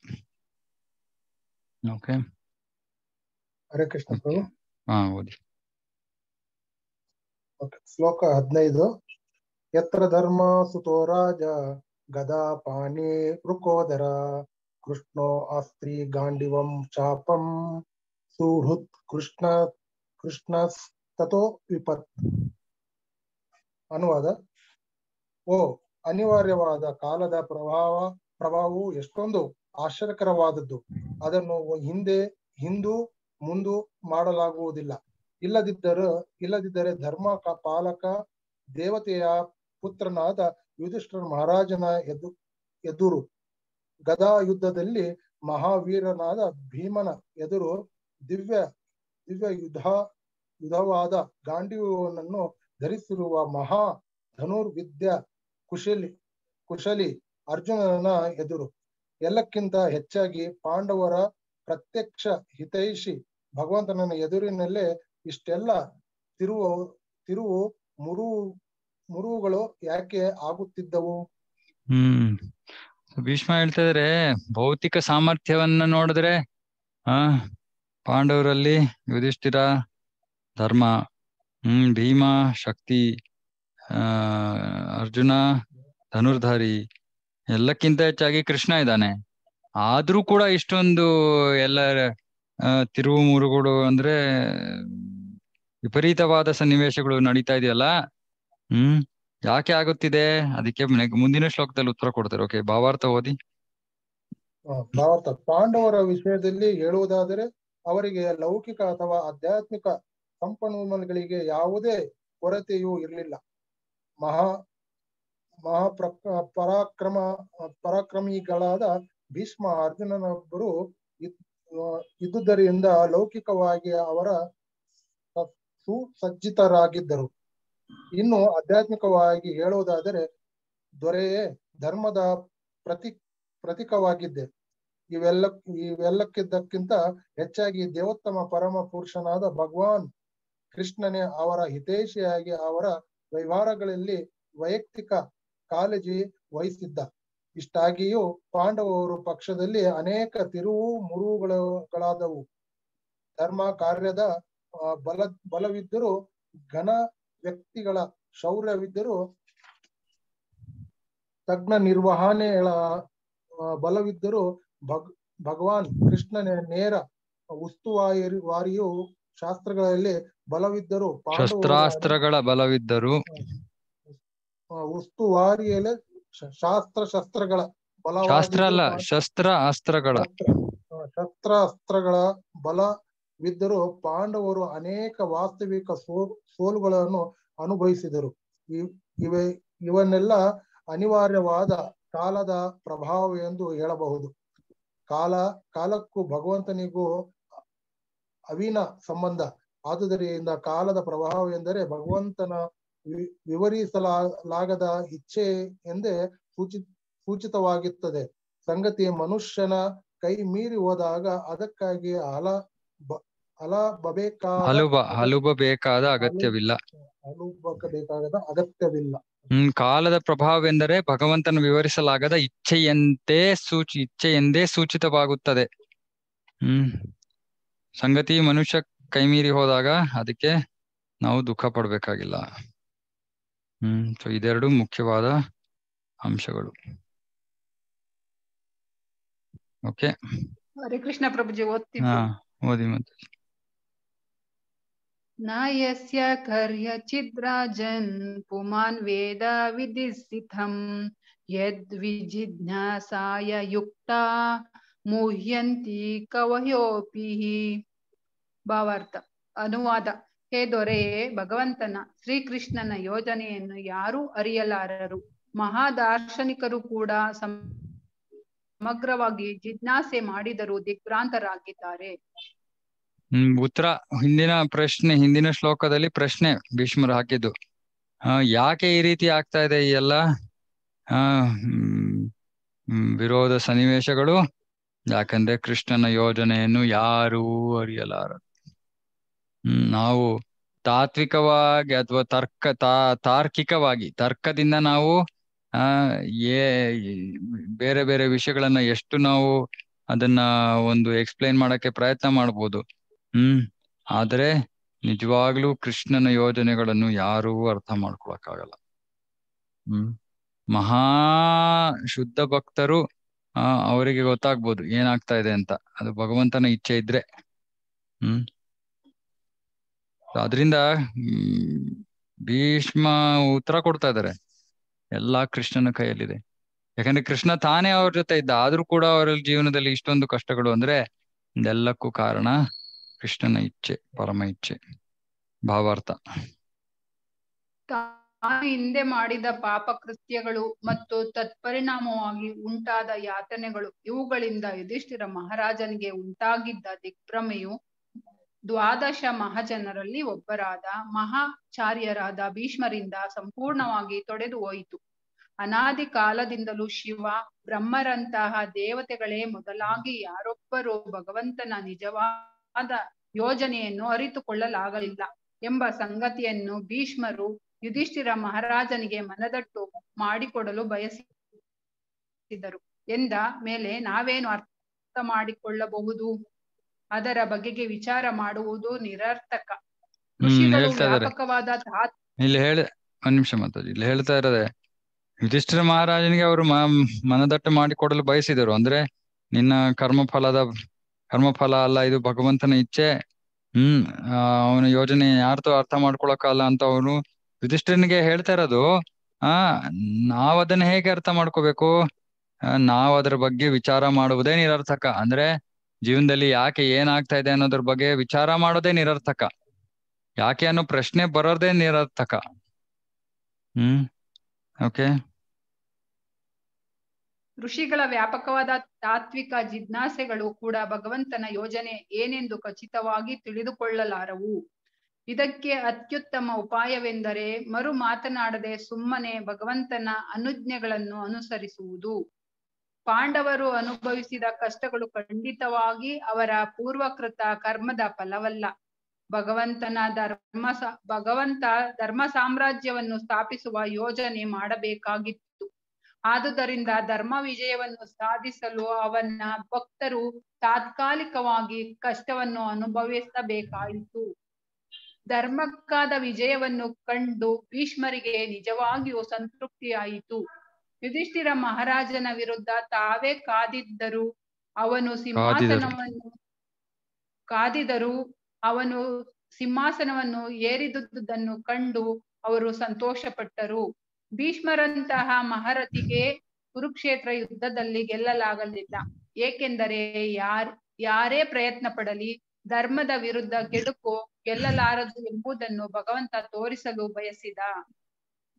ಓಕೆ ಹರೇ ಕೃಷ್ಣ ಪ್ರಭು ಹಾ ಓದಿ ಓಕೆ ಶ್ಲೋಕ ಹದಿನೈದು ಯತ್ರ ಧರ್ಮ ಸುತೋ ರಾಜ ಗದಾ ಪಾಣಿ ವೃಕೋದರ ಕೃಷ್ಣೋ ಆಸ್ತ್ರಿ ಗಾಂಡಿವಂ ಚಾಪಂ ಸುಹೃತ್ ಕೃಷ್ಣ ಕೃಷ್ಣ ತಥೋ ವಿಪತ್ ಅನುವಾದ ಓ ಅನಿವಾರ್ಯವಾದ ಕಾಲದ ಪ್ರಭಾವ ಪ್ರಭಾವವು ಎಷ್ಟೊಂದು ಆಶ್ಚರ್ಯಕರವಾದದ್ದು ಅದನ್ನು ಹಿಂದೆ ಹಿಂದೂ ಮುಂದು ಮಾಡಲಾಗುವುದಿಲ್ಲ ಇಲ್ಲದಿದ್ದರೂ ಇಲ್ಲದಿದ್ದರೆ ಧರ್ಮ ಕ- ಪಾಲಕ ದೇವತೆಯ ಪುತ್ರನಾದ ಯುಧಿಷ್ಠಿರ ಮಹಾರಾಜನ ಎದು ಎದುರು ಗದಾ ಯುದ್ಧದಲ್ಲಿ ಮಹಾವೀರನಾದ ಭೀಮನ ಎದುರು ದಿವ್ಯ ದಿವ್ಯ ಯುಧ ಯುಧವಾದ ಗಾಂಡೀವನನ್ನು ಧರಿಸಿರುವ ಮಹಾ ಧನುರ್ವಿದ್ಯ ಕುಶಲಿ ಕುಶಲಿ ಅರ್ಜುನನ ಎದುರು ಎಲ್ಲಕ್ಕಿಂತ ಹೆಚ್ಚಾಗಿ ಪಾಂಡವರ ಪ್ರತ್ಯಕ್ಷ ಹಿತೈಷಿ ಭಗವಂತನ ಎದುರಿನಲ್ಲೇ ಇಷ್ಟೆಲ್ಲ ತಿರುವು ತಿರುವು ಮುರು ಮುರುವುಗಳು ಯಾಕೆ ಆಗುತ್ತಿದ್ದವು ಹ್ಮ್ So ಭೀಷ್ಮ ಹೇಳ್ತಾ ಇದಾರೆ ಭೌತಿಕ ಸಾಮರ್ಥ್ಯವನ್ನ ನೋಡಿದ್ರೆ ಆ ಪಾಂಡವರಲ್ಲಿ ಯುಧಿಷ್ಠಿರ ಧರ್ಮ ಹ್ಮ್ ಭೀಮ ಶಕ್ತಿ ಆ ಅರ್ಜುನ ಧನುರ್ಧಾರಿ ಎಲ್ಲಕ್ಕಿಂತ ಹೆಚ್ಚಾಗಿ ಕೃಷ್ಣ ಇದ್ದಾನೆ ಆದ್ರೂ ಕೂಡ ಇಷ್ಟೊಂದು ಎಲ್ಲ ಆ, ತಿರುವು ಮುರುಗುಡು ಅಂದ್ರೆ ವಿಪರೀತವಾದ ಸನ್ನಿವೇಶಗಳು ನಡೀತಾ ಇದೆಯಲ್ಲ ಹ್ಮ್ ಯಾಕೆ ಆಗುತ್ತಿದೆ ಅದಕ್ಕೆ ನೆಗ್- ಮುಂದಿನ ಶ್ಲೋಕದಲ್ಲಿ ಉತ್ತರ ಕೊಡ್ತಾರೆ ಓಕೆ ಭಾವಾರ್ಥ ಓದಿ ಆ, ಭಾವಾರ್ಥ ಪಾಂಡವರ ವಿಷಯದಲ್ಲಿ ಹೇಳುವುದಾದರೆ ಅವರಿಗೆ ಲೌಕಿಕ ಅಥವಾ ಆಧ್ಯಾತ್ಮಿಕ ಸಂಪನ್ಮೂಲಗಳಿಗೆ ಯಾವುದೇ ಕೊರತೆಯೂ ಇರಲಿಲ್ಲ ಮಹಾ ಮಹಾಪ್ರ ಪರಾಕ್ರಮ ಪರಾಕ್ರಮಿಗಳಾದ ಭೀಷ್ಮ ಅರ್ಜುನನೊಬ್ಬರು ಇದ್- ಆ, ಇದ್ದುದರಿಂದ ಲೌಕಿಕವಾಗಿ ಅವರ ಸ- ಸುಸಜ್ಜಿತರಾಗಿದ್ದರು ಇನ್ನು ಆಧ್ಯಾತ್ಮಿಕವಾಗಿ ಹೇಳುವುದಾದರೆ ದೊರೆಯೇ ಧರ್ಮದ ಪ್ರತಿ ಪ್ರತೀಕವಾಗಿದ್ದೆ ಇವೆಲ್ಲ ಇವೆಲ್ಲಕ್ಕಿದ್ದಕ್ಕಿಂತ ಹೆಚ್ಚಾಗಿ ದೇವೋತ್ತಮ ಪರಮ ಪುರುಷನಾದ ಭಗವಾನ್ ಕೃಷ್ಣನೇ ಅವರ ಹಿತೈಷಿಯಾಗಿ ಅವರ ವ್ಯವಹಾರಗಳಲ್ಲಿ ವೈಯಕ್ತಿಕ ಕಾಳಜಿ ವಹಿಸಿದ್ದ ಇಷ್ಟಾಗಿಯೂ ಪಾಂಡವರು ಪಕ್ಷದಲ್ಲಿ ಅನೇಕ ತಿರುವು ಮುರುವುಗಳಾದವು ಧರ್ಮ ಕಾರ್ಯದ ಆ, ಬಲ ಬಲವಿದ್ದರೂ ಘನ ವ್ಯಕ್ತಿಗಳ ಶೌರ್ಯವಿದ್ದರೂ ತಜ್ಞ ನಿರ್ವಹಣೆಗಳ ಆ, ಬಲವಿದ್ದರೂ ಭಗ್ ಭಗವಾನ್ ಕೃಷ್ಣನ ನೇರ ಉಸ್ತುವಾರಿ ವಾರಿಯು ಶಾಸ್ತ್ರಗಳಲ್ಲಿ ಬಲವಿದ್ದರೂ ಪಾಂಡವರು ಶಸ್ತ್ರಾಸ್ತ್ರಗಳ ಬಲವಿದ್ದರು ಆ, ಉಸ್ತುವಾರಿಯಲ್ಲಿ ಶ- ಶಾಸ್ತ್ರ ಶಸ್ತ್ರಗಳ ಶಾಸ್ತ್ರ ಅಲ್ಲ ಬಲವಾಗಿದ್ದರೂ ಶಸ್ತ್ರ ಅಸ್ತ್ರಗಳ ಶಸ್ತ್ರ ಆ, ಶಸ್ತ್ರ ಅಸ್ತ್ರಗಳ ಬಲವಿದ್ದರೂ ಪಾಂಡವರು ಅನೇಕ ವಾಸ್ತವಿಕ ಸೋ ಸೋಲುಗಳನ್ನು ಅನುಭವಿಸಿದರು ಇವ್- ಇವೆ ಇವನ್ನೆಲ್ಲ ಅನಿವಾರ್ಯವಾದ ಕಾಲದ ಪ್ರಭಾವ ಎಂದು ಹೇಳಬಹುದು ಕಾಲ ಕಾಲಕ್ಕೂ ಭಗವಂತನಿಗೂ ಅವಿನ ಸಂಬಂಧ ಆದುದರಿಂದ ಕಾಲದ ಪ್ರಭಾವ ಎಂದರೆ ಭಗವಂತನ ವಿ- ವಿವರಿಸಲಾಗದ ಇಚ್ಛೆ ಎಂದೇ ಸೂಚಿ ಸೂಚಿತವಾಗುತ್ತದೆ ಸಂಗತಿ ಮನುಷ್ಯನ ಕೈ ಮೀರಿ ಹೋದಾಗ ಅದಕ್ಕಾಗಿ ಹಲ ಬ ಹಲಬಬೇಕಾದ ಹಲುಬ ಹಲುಬಬೇಕಾದ ಅಗತ್ಯವಿಲ್ಲ ಹಲುಬಬೇಕಾದ ಅಗತ್ಯವಿಲ್ಲ ಹ್ಮ್ ಕಾಲದ ಪ್ರಭಾವವೆಂದರೆ ಭಗವಂತನ ವಿವರಿಸಲಾಗದ ಇಚ್ಛೆಯಂತೆ ಸೂಚಿ ಇಚ್ಛೆ ಎಂದೇ ಸೂಚಿತವಾಗುತ್ತದೆ ಹ್ಮ್ ಸಂಗತಿ ಮನುಷ್ಯ ಕೈಮೀರಿ ಹೋದಾಗ ಅದಕ್ಕೆ ನಾವು ದುಃಖ ಪಡ್ಬೇಕಾಗಿಲ್ಲ ಹ್ಮ್ ಸೊ ಇದೆರಡು ಮುಖ್ಯವಾದ ಅಂಶಗಳು ಓಕೆ ಹರೇ ಕೃಷ್ಣ ಪ್ರಭುಜಿ ಓದ್ತೀನಿ ಹಾ ಓದಿ ಮತ್ತೆ न यस्य कर्यचिद्राजन् पुमान् वेद विदिस्थितम् यद्विजिज्ञासाय युक्ता ಮುಹ್ಯಂತಿ ಕವಯೋಪಿ ಭಾವಾರ್ಥ ಅನುವಾದ ಹೇ ದೊರೆಯೇ ಭಗವಂತನ ಶ್ರೀಕೃಷ್ಣನ ಯೋಜನೆಯನ್ನು ಯಾರೂ ಅರಿಯಲಾರರು ಮಹಾದಾರ್ಶನಿಕರು ಕೂಡ ಸಮಗ್ರವಾಗಿ ಜಿಜ್ಞಾಸೆ ಮಾಡಿದರೂ ದಿಗ್ಭ್ರಾಂತರಾಗಿದ್ದಾರೆ ಹ್ಮ್ ಉತ್ತರ ಹಿಂದಿನ ಪ್ರಶ್ನೆ ಹಿಂದಿನ ಶ್ಲೋಕದಲ್ಲಿ ಪ್ರಶ್ನೆ ಭೀಷ್ಮರು ಹಾಕಿದ್ದು ಆ ಯಾಕೆ ಈ ರೀತಿ ಆಗ್ತಾ ಇದೆ ಈ ಎಲ್ಲ ಆ ಹ್ಮ್, ಹ್ಮ್, ವಿರೋಧ ಸನ್ನಿವೇಶಗಳು ಯಾಕಂದ್ರೆ ಕೃಷ್ಣನ ಯೋಜನೆಯನ್ನು ಯಾರೂ ಅರಿಯಲಾರರು ಹ್ಮ್ ನಾವು ತಾತ್ವಿಕವಾಗಿ ಅಥವಾ ತರ್ಕ ತಾ ತಾರ್ಕಿಕವಾಗಿ ತರ್ಕದಿಂದ ನಾವು ಆ ಏ ಬೇರೆ ಬೇರೆ ವಿಷಯಗಳನ್ನ ಎಷ್ಟು ನಾವು ಅದನ್ನ ಒಂದು ಎಕ್ಸ್ಪ್ಲೈನ್ ಮಾಡಕ್ಕೆ ಪ್ರಯತ್ನ ಮಾಡ್ಬೋದು ಹ್ಮ್ ಆದ್ರೆ ನಿಜವಾಗ್ಲೂ ಕೃಷ್ಣನ ಯೋಜನೆಗಳನ್ನು ಯಾರೂ ಅರ್ಥ ಮಾಡ್ಕೊಳಕ್ಕಾಗಲ್ಲ ಹ್ಮ್ ಮಹಾ ಶುದ್ಧ ಭಕ್ತರು ಆ ಅವರಿಗೆ ಗೊತ್ತಾಗ್ಬೋದು ಏನಾಗ್ತಾ ಇದೆ ಅಂತ ಅದು ಭಗವಂತನ ಇಚ್ಛೆ ಇದ್ರೆ ಹ್ಮ್ ಅದರಿಂದ ಹ್ಮ್ ಭೀಷ್ಮ ಉತ್ತರ ಕೊಡ್ತಾ ಇದ್ದಾರೆ ಎಲ್ಲಾ ಕೃಷ್ಣನ ಕೈಯಲ್ಲಿದೆ ಯಾಕಂದ್ರೆ ಕೃಷ್ಣ ತಾನೇ ಅವ್ರ ಜೊತೆ ಇದ್ದ ಆದ್ರೂ ಕೂಡ ಅವರ ಜೀವನದಲ್ಲಿ ಇಷ್ಟೊಂದು ಕಷ್ಟಗಳು ಅಂದ್ರೆ ಇದೆಲ್ಲಕ್ಕೂ ಕಾರಣ ಕೃಷ್ಣನ ಇಚ್ಛೆ ಪರಮ ಇಚ್ಛೆ ಭಾವಾರ್ಥ ತಾನು ಹಿಂದೆ ಮಾಡಿದ ಪಾಪ ಕೃತ್ಯಗಳು ಮತ್ತು ತತ್ಪರಿಣಾಮವಾಗಿ ಉಂಟಾದ ಯಾತನೆಗಳು ಇವುಗಳಿಂದ ಯುಧಿಷ್ಠಿರ ಮಹಾರಾಜನಿಗೆ ಉಂಟಾಗಿದ್ದ ದಿಗ್ಭ್ರಮೆಯು ದ್ವಾದಶ ಮಹಾಜನರಲ್ಲಿ ಒಬ್ಬರಾದ ಮಹಾಚಾರ್ಯರಾದ ಭೀಷ್ಮರಿಂದ ಸಂಪೂರ್ಣವಾಗಿ ತೊಡೆದು ಹೋಯಿತು ಅನಾದಿ ಕಾಲದಿಂದಲೂ ಶಿವ ಬ್ರಹ್ಮರಂತಹ ದೇವತೆಗಳೇ ಮೊದಲಾಗಿ ಯಾರೊಬ್ಬರೂ ಭಗವಂತನ ನಿಜವಾದ ಯೋಜನೆಯನ್ನು ಅರಿತುಕೊಳ್ಳಲಾಗಲಿಲ್ಲ ಎಂಬ ಸಂಗತಿಯನ್ನು ಭೀಷ್ಮರು ಯುಧಿಷ್ಠಿರ ಮಹಾರಾಜನಿಗೆ ಮನದಟ್ಟು ಮಾಡಿಕೊಡಲು ಬಯಸಿದರು ಎಂದ ಮೇಲೆ ನಾವೇನು ಅರ್ಥ ಮಾಡಿಕೊಳ್ಳಬಹುದು ಅದರ ಬಗೆಗೆ ವಿಚಾರ ಮಾಡುವುದು ನಿರರ್ಥಕ ಹ್ಮ್ ಋಷಿಗಳು ಹೇಳ್ತಾ ಇದಾರೆ ವ್ಯಾಪಕವಾದ ತಾತ್ ಇಲ್ಲಿ ಹೇಳ ಒಂದ್ ನಿಮಿಷ ಮಾತಾಡಿ ಇಲ್ಲಿ ಹೇಳ್ತಾ ಇರೋದೆ ಯುಧಿಷ್ಠಿರ ಮಹಾರಾಜನಿಗೆ ಅವರು ಮ ಮನದಟ್ಟು ಮಾಡಿಕೊಡಲು ಬಯಸಿದರು ಅಂದ್ರೆ ನಿನ್ನ ಕರ್ಮಫಲದ ಕರ್ಮಫಲ ಅಲ್ಲ ಇದು ಭಗವಂತನ ಇಚ್ಛೆ ಹ್ಮ್ ಆ, ಅವನ ಯೋಜನೆ ಯಾರ್ದು ಅರ್ಥ ಮಾಡ್ಕೊಳಕ್ಕಲ್ಲ ಅಂತ ಅವನು ಯುಧಿಷ್ಠಿರನಿಗೆ ಹೇಳ್ತಾ ಇರೋದು ಆ ನಾವ್ ಅದನ್ನ ಹೇಗೆ ಅರ್ಥ ಮಾಡ್ಕೋಬೇಕು ಆ, ನಾವ್ ಅದ್ರ ಬಗ್ಗೆ ವಿಚಾರ ಮಾಡುವುದೇ ನಿರರ್ಥಕ ಅಂದ್ರೆ ಜೀವನದಲ್ಲಿ ಯಾಕೆ ಏನಾಗ್ತಾ ಇದೆ ಅನ್ನೋದ್ರ ಬಗ್ಗೆ ವಿಚಾರ ಮಾಡೋದೇ ನಿರರ್ಥಕ ಯಾಕೆ ಅನ್ನೋ ಪ್ರಶ್ನೆ ಬರೋದೇ ನಿರರ್ಥಕ ಹ್ಮ್ ಓಕೆ ಋಷಿಗಳ ವ್ಯಾಪಕವಾದ ತಾತ್ವಿಕ ಜಿಜ್ಞಾಸೆಗಳು ಕೂಡ ಭಗವಂತನ ಯೋಜನೆ ಏನೆಂದು ಖಚಿತವಾಗಿ ತಿಳಿದುಕೊಳ್ಳಲಾರವು ಇದಕ್ಕೆ ಅತ್ಯುತ್ತಮ ಉಪಾಯವೆಂದರೆ ಮರು ಮಾತನಾಡದೆ ಸುಮ್ಮನೆ ಭಗವಂತನ ಅನುಜ್ಞೆಗಳನ್ನು ಅನುಸರಿಸುವುದು ಪಾಂಡವರು ಅನುಭವಿಸಿದ ಕಷ್ಟಗಳು ಖಂಡಿತವಾಗಿ ಅವರ ಪೂರ್ವಕೃತ ಕರ್ಮದ ಫಲವಲ್ಲ ಭಗವಂತನ ಧರ್ಮ ಸ- ಭಗವಂತ ಧರ್ಮ ಸಾಮ್ರಾಜ್ಯವನ್ನು ಸ್ಥಾಪಿಸುವ ಯೋಜನೆ ಮಾಡಬೇಕಾಗಿತ್ತು ಆದುದರಿಂದ ಧರ್ಮ ವಿಜಯವನ್ನು ಸಾಧಿಸಲು ಅವನ ಭಕ್ತರು ತಾತ್ಕಾಲಿಕವಾಗಿ ಕಷ್ಟವನ್ನು ಅನುಭವಿಸಬೇಕಾಯಿತು ಧರ್ಮಕ್ಕಾದ ವಿಜಯವನ್ನು ಕಂಡು ಭೀಷ್ಮರಿಗೆ ನಿಜವಾಗಿಯೂ ಸಂತೃಪ್ತಿಯಾಯಿತು ಯುಧಿಷ್ಠಿರ ಮಹಾರಾಜನ ವಿರುದ್ಧ ತಾವೇ ಕಾದಿದ್ದರು ಅವನು ಸಿಂಹಾಸನವನ್ನು ಕಾದಿದರು ಅವನು ಸಿಂಹಾಸನವನ್ನು ಏರಿದುದನ್ನು ಕಂಡು ಅವರು ಸಂತೋಷಪಟ್ಟರು ಭೀಷ್ಮರಂತಹ ಮಹಾರಥಿಗೆ ಕುರುಕ್ಷೇತ್ರ ಯುದ್ಧದಲ್ಲಿ ಗೆಲ್ಲಲಾಗಲಿಲ್ಲ ಏಕೆಂದರೆ ಯಾರ್ ಯಾರೇ ಪ್ರಯತ್ನ ಪಡಲಿ ಧರ್ಮದ ವಿರುದ್ಧ ಕೆಡುಕು ಗೆಲ್ಲಲಾರದು ಎಂಬುದನ್ನು ಭಗವಂತ ತೋರಿಸಲು ಬಯಸಿದ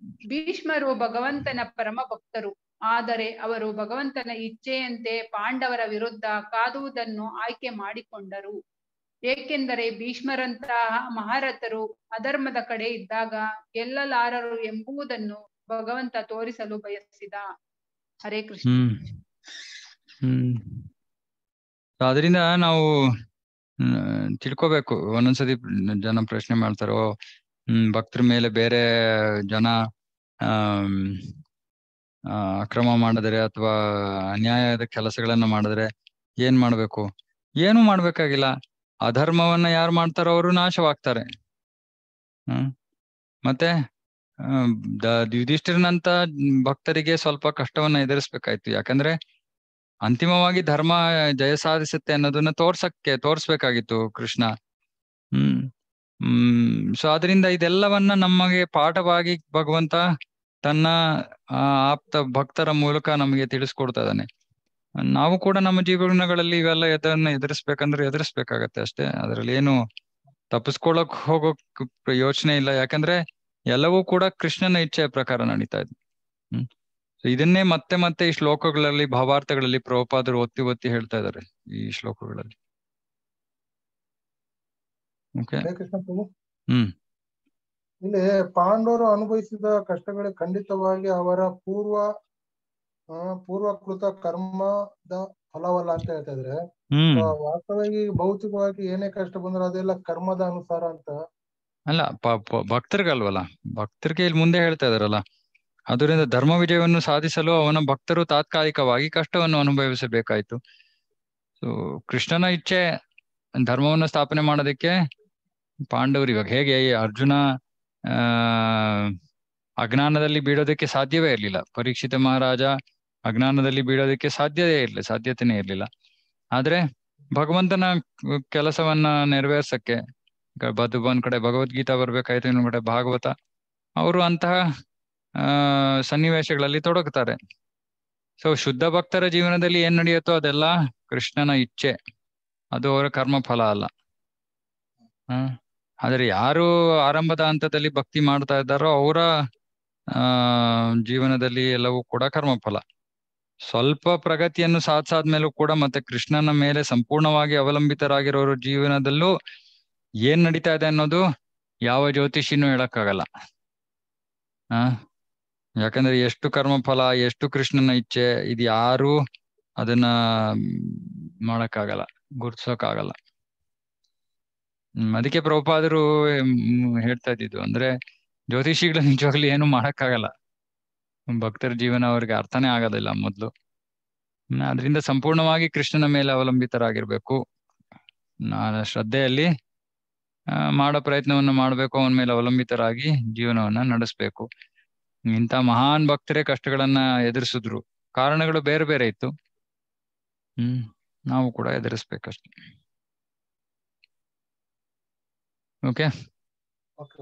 ಭೀಷ್ಮರು ಭಗವಂತನ ಪರಮ ಭಕ್ತರು ಆದರೆ ಅವರು ಭಗವಂತನ ಇಚ್ಛೆಯಂತೆ ಪಾಂಡವರ ವಿರುದ್ಧ ಕಾದುವುದನ್ನು ಆಯ್ಕೆ ಮಾಡಿಕೊಂಡರು ಏಕೆಂದರೆ ಭೀಷ್ಮರಂತಹ ಮಹಾರಥರು ಅಧರ್ಮದ ಕಡೆ ಇದ್ದಾಗ ಗೆಲ್ಲಲಾರರು ಎಂಬುದನ್ನು ಭಗವಂತ ತೋರಿಸಲು ಬಯಸಿದ ಹರೇ ಕೃಷ್ಣ ಹ್ಮ್ ಹ್ಮ್ ಅದರಿಂದ ನಾವು ಹ್ಮ್, ತಿಳ್ಕೊಬೇಕು ಒಂದೊಂದ್ಸತಿ ಜನ ಪ್ರಶ್ನೆ ಮಾಡ್ತಾರೆ ಓ ಹ್ಮ್ ಭಕ್ತರ ಮೇಲೆ ಬೇರೆ ಜನ ಆಮ್, ಆ, ಅಕ್ರಮ ಮಾಡಿದ್ರೆ ಅಥವಾ ಅನ್ಯಾಯದ ಕೆಲಸಗಳನ್ನ ಮಾಡಿದ್ರೆ ಏನ್ ಮಾಡ್ಬೇಕು ಏನು ಮಾಡ್ಬೇಕಾಗಿಲ್ಲ ಅಧರ್ಮವನ್ನ ಯಾರು ಮಾಡ್ತಾರೋ ಅವರು ನಾಶವಾಗ್ತಾರೆ ಹ್ಮ್ ಮತ್ತೆ ಆಮ್, ದ- ಯುಧಿಷ್ಠಿರನಂತ ಭಕ್ತರಿಗೆ ಸ್ವಲ್ಪ ಕಷ್ಟವನ್ನ ಎದುರಿಸ್ಬೇಕಾಯ್ತು ಯಾಕಂದ್ರೆ ಅಂತಿಮವಾಗಿ ಧರ್ಮ ಜಯ ಸಾಧಿಸುತ್ತೆ ಅನ್ನೋದನ್ನ ತೋರ್ಸಕ್ಕೆ ತೋರ್ಸ್ಬೇಕಾಗಿತ್ತು ಕೃಷ್ಣ ಹ್ಮ್ ಹ್ಮ್ ಸೊ ಅದರಿಂದ ಇದೆಲ್ಲವನ್ನ ನಮಗೆ ಪಾಠವಾಗಿ ಭಗವಂತ ತನ್ನ ಆ, ಆಪ್ತ ಭಕ್ತರ ಮೂಲಕ ನಮಗೆ ತಿಳಿಸ್ಕೊಡ್ತಾ ಇದ್ದಾನೆ ನಾವು ಕೂಡ ನಮ್ಮ ಜೀವನಗಳಲ್ಲಿ ಇವೆಲ್ಲ ಎದನ್ನ ಎದುರಿಸ್ಬೇಕಂದ್ರೆ ಎದುರಿಸ್ಬೇಕಾಗತ್ತೆ ಅಷ್ಟೇ ಅದ್ರಲ್ಲಿ ಏನು ತಪ್ಪಿಸ್ಕೊಳಕ್ ಹೋಗೋಕ್ ಯೋಚನೆ ಇಲ್ಲ ಯಾಕಂದ್ರೆ ಎಲ್ಲವೂ ಕೂಡ ಕೃಷ್ಣನ ಇಚ್ಛೆಯ ಪ್ರಕಾರ ನಡೀತಾ ಇದೆ ಹ್ಮ್ So ಇದನ್ನೇ ಮತ್ತೆ ಮತ್ತೆ ಈ ಶ್ಲೋಕಗಳಲ್ಲಿ ಭಾವಾರ್ಥಗಳಲ್ಲಿ ಪ್ರಭುಪಾದರು ಒತ್ತಿ ಒತ್ತಿ ಹೇಳ್ತಾ ಇದ್ದಾರೆ ಈ ಶ್ಲೋಕಗಳಲ್ಲಿ ಓಕೆ ಹರೇ ಕೃಷ್ಣ ಪ್ರಭು ಹ್ಮ್ ಇಲ್ಲಿ ಪಾಂಡವರು ಅನುಭವಿಸಿದ ಕಷ್ಟಗಳು ಖಂಡಿತವಾಗಿ ಅವರ ಪೂರ್ವ ಆ, ಪೂರ್ವಕೃತ ಕರ್ಮದ ಫಲವಲ್ಲ ಅಂತ ಹೇಳ್ತಾ ಇದ್ರೆ ಹ್ಮ್ ಆ, ವಾಸ್ತವವಾಗಿ ಭೌತಿಕವಾಗಿ ಏನೇ ಕಷ್ಟ ಬಂದ್ರೆ ಅದೆಲ್ಲ ಕರ್ಮದ ಅನುಸಾರ ಅಂತ ಅಲ್ಲ ಪ- ಪ- ಭಕ್ತರಿಗಲ್ವಲ್ಲ ಭಕ್ತರಿಗೆ ಇಲ್ಲಿ ಮುಂದೆ ಹೇಳ್ತಾ ಇದಾರಲ್ಲ ಅದರಿಂದ ಧರ್ಮ ವಿಜಯವನ್ನು ಸಾಧಿಸಲು ಅವನ ಭಕ್ತರು ತಾತ್ಕಾಲಿಕವಾಗಿ ಕಷ್ಟವನ್ನು ಅನುಭವಿಸಬೇಕಾಯ್ತು ಸೊ ಕೃಷ್ಣನ ಇಚ್ಛೆ ಧರ್ಮವನ್ನು ಸ್ಥಾಪನೆ ಮಾಡೋದಕ್ಕೆ ಪಾಂಡವರು ಇವಾಗ ಹೇಗೆ ಈ ಅರ್ಜುನ ಆ ಅಜ್ಞಾನದಲ್ಲಿ ಬೀಳೋದಕ್ಕೆ ಸಾಧ್ಯವೇ ಇರಲಿಲ್ಲ ಪರೀಕ್ಷಿತ ಮಹಾರಾಜ ಅಜ್ಞಾನದಲ್ಲಿ ಬೀಳೋದಕ್ಕೆ ಸಾಧ್ಯವೇ ಇರಲಿಲ್ಲ ಸಾಧ್ಯತೆನೇ ಇರಲಿಲ್ಲ ಆದ್ರೆ ಭಗವಂತನ ಕೆಲಸವನ್ನ ನೆರವೇರ್ಸಕ್ಕೆ ಈಗ ಬದು ಒಂದ್ ಕಡೆ ಭಗವದ್ಗೀತಾ ಬರ್ಬೇಕಾಯ್ತು ಇನ್ನೊಂದ್ ಕಡೆ ಭಾಗವತ ಅವರು ಅಂತಹ ಆ ಸನ್ನಿವೇಶಗಳಲ್ಲಿ ತೊಡಗುತ್ತಾರೆ ಸೊ ಶುದ್ಧ ಭಕ್ತರ ಜೀವನದಲ್ಲಿ ಏನ್ ನಡೆಯುತ್ತೋ ಅದೆಲ್ಲ ಕೃಷ್ಣನ ಇಚ್ಛೆ ಅದು ಅವರ ಕರ್ಮ ಫಲ ಅಲ್ಲ ಹ ಆದ್ರೆ ಯಾರು ಆರಂಭದ ಹಂತದಲ್ಲಿ ಭಕ್ತಿ ಮಾಡ್ತಾ ಇದ್ದಾರೋ ಅವರ ಆ ಜೀವನದಲ್ಲಿ ಎಲ್ಲವೂ ಕೂಡ ಕರ್ಮಫಲ ಸ್ವಲ್ಪ ಪ್ರಗತಿಯನ್ನು ಸಾಧಿಸಾದ್ಮೇಲೂ ಕೂಡ ಮತ್ತೆ ಕೃಷ್ಣನ ಮೇಲೆ ಸಂಪೂರ್ಣವಾಗಿ ಅವಲಂಬಿತರಾಗಿರೋರ ಜೀವನದಲ್ಲೂ ಏನ್ ನಡೀತಾ ಇದೆ ಅನ್ನೋದು ಯಾವ ಜ್ಯೋತಿಷಿನೂ ಹೇಳಕ್ಕಾಗಲ್ಲ ಆ ಯಾಕಂದ್ರೆ ಎಷ್ಟು ಕರ್ಮಫಲ ಎಷ್ಟು ಕೃಷ್ಣನ ಇಚ್ಛೆ ಇದು ಯಾರು ಅದನ್ನ ಮಾಡಕ್ಕಾಗಲ್ಲ ಗುರ್ತಿಸೋಕ್ಕಾಗಲ್ಲ ಹ್ಮ್ ಅದಕ್ಕೆ ಪ್ರಭುಪಾದರು ಹ್ಮ್, ಹೇಳ್ತಾ ಇದ್ದಿದ್ದು ಅಂದ್ರೆ ಜ್ಯೋತಿಷಿಗಳು ನಿಜವಾಗ್ಲೂ ಏನು ಮಾಡಕ್ಕಾಗಲ್ಲ ಭಕ್ತರ ಜೀವನ ಅವ್ರಿಗೆ ಅರ್ಥನೇ ಆಗೋದಿಲ್ಲ ಮೊದ್ಲು ಹ್ಮ್, ಅದರಿಂದ ಸಂಪೂರ್ಣವಾಗಿ ಕೃಷ್ಣನ ಮೇಲೆ ಅವಲಂಬಿತರಾಗಿರ್ಬೇಕು ನಾನು ಶ್ರದ್ಧೆಯಲ್ಲಿ ಆ, ಮಾಡೋ ಪ್ರಯತ್ನವನ್ನು ಮಾಡ್ಬೇಕು ಅವನ ಮೇಲೆ ಅವಲಂಬಿತರಾಗಿ ಜೀವನವನ್ನ ನಡೆಸ್ಬೇಕು ಇಂಥ ಮಹಾನ್ ಭಕ್ತರೇ ಕಷ್ಟಗಳನ್ನ ಎದುರಿಸಿದ್ರು ಕಾರಣಗಳು ಬೇರೆ ಬೇರೆ ಇತ್ತು ಹ್ಮ್ ನಾವು ಕೂಡ ಎದುರಿಸ್ಬೇಕಷ್ಟೆ ಓಕೆ ಓಕೆ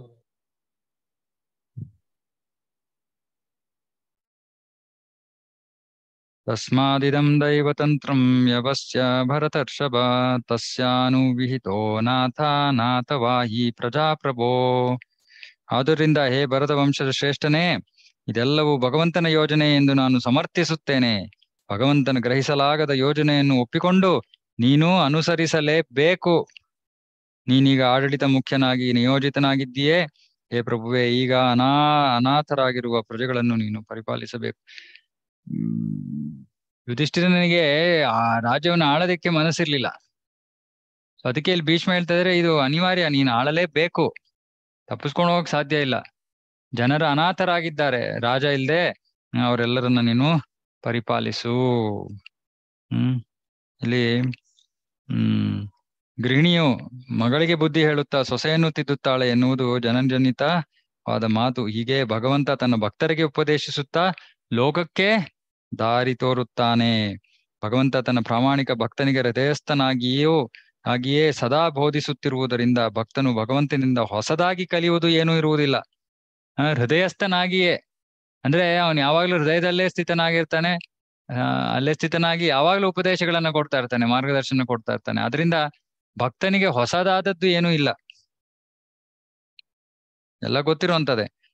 ತಸ್ಮಾದಿದಂ ದೈವತಂತ್ರಂ ಯವಸ್ಯ ಭರತರ್ಷಭ ತಸ್ಯಾನುವಿಹಿತೋ ನಾಥ ನಾಥವಾಹಿ ಪ್ರಜಾಪ್ರಭೋ ಆದುದರಿಂದ ಹೇ ಭರತ ವಂಶದ ಶ್ರೇಷ್ಠನೇ ಇದೆಲ್ಲವೂ ಭಗವಂತನ ಯೋಜನೆ ಎಂದು ನಾನು ಸಮರ್ಥಿಸುತ್ತೇನೆ ಭಗವಂತನ ಗ್ರಹಿಸಲಾಗದ ಯೋಜನೆಯನ್ನು ಒಪ್ಪಿಕೊಂಡು ನೀನು ಅನುಸರಿಸಲೇಬೇಕು ನೀನೀಗ ಆಡಳಿತ ಮುಖ್ಯನಾಗಿ ನಿಯೋಜಿತನಾಗಿದ್ದೀಯೇ ಹೇ ಪ್ರಭುವೇ ಈಗ ಅನಾ ಅನಾಥರಾಗಿರುವ ಪ್ರಜೆಗಳನ್ನು ನೀನು ಪರಿಪಾಲಿಸಬೇಕು ಹ್ಮ್ ಯುಧಿಷ್ಠಿರನಿಗೆ ಆ ರಾಜ್ಯವನ್ನು ಆಳೋದಕ್ಕೆ ಮನಸ್ಸಿರ್ಲಿಲ್ಲ ಸೊ ಅದಕ್ಕೆ ಇಲ್ಲಿ ಭೀಷ್ಮ ಹೇಳ್ತಾ ಇದ್ರೆ ಇದು ಅನಿವಾರ್ಯ ನೀನು ಆಳಲೇಬೇಕು ತಪ್ಪಿಸ್ಕೊಂಡು ಹೋಗಕ್ ಸಾಧ್ಯ ಇಲ್ಲ ಜನರು ಅನಾಥರಾಗಿದ್ದಾರೆ ರಾಜ ಇಲ್ದೆ ಅವರೆಲ್ಲರನ್ನ ನೀನು ಪರಿಪಾಲಿಸು ಹ್ಮ್ ಇಲ್ಲಿ ಹ್ಮ್ ಗೃಹಿಣಿಯು ಮಗಳಿಗೆ ಬುದ್ಧಿ ಹೇಳುತ್ತಾ ಸೊಸೆಯನ್ನು ತಿದ್ದುತ್ತಾಳೆ ಎನ್ನುವುದು ಜನಜನಿತವಾದ ಮಾತು ಹೀಗೆ ಭಗವಂತ ತನ್ನ ಭಕ್ತರಿಗೆ ಉಪದೇಶಿಸುತ್ತಾ ಲೋಕಕ್ಕೆ ದಾರಿ ತೋರುತ್ತಾನೆ ಭಗವಂತ ತನ್ನ ಪ್ರಾಮಾಣಿಕ ಭಕ್ತನಿಗೆ ಹೃದಯಸ್ಥನಾಗಿಯೂ ಹಾಗೆಯೇ ಸದಾ ಬೋಧಿಸುತ್ತಿರುವುದರಿಂದ ಭಕ್ತನು ಭಗವಂತನಿಂದ ಹೊಸದಾಗಿ ಕಲಿಯುವುದು ಏನೂ ಇರುವುದಿಲ್ಲ ಆ, ಹೃದಯಸ್ಥನಾಗಿಯೇ ಅಂದ್ರೆ ಅವನು ಯಾವಾಗ್ಲೂ ಹೃದಯದಲ್ಲೇ ಸ್ಥಿತನಾಗಿರ್ತಾನೆ ಆ ಅಲ್ಲೇ ಸ್ಥಿತನಾಗಿ ಯಾವಾಗ್ಲೂ ಉಪದೇಶಗಳನ್ನ ಕೊಡ್ತಾ ಇರ್ತಾನೆ ಮಾರ್ಗದರ್ಶನ ಕೊಡ್ತಾ ಇರ್ತಾನೆ ಅದರಿಂದ ಭಕ್ತನಿಗೆ ಹೊಸದಾದದ್ದು ಏನೂ ಇಲ್ಲ ಎಲ್ಲ ಗೊತ್ತಿರುವಂತದ್ದೇ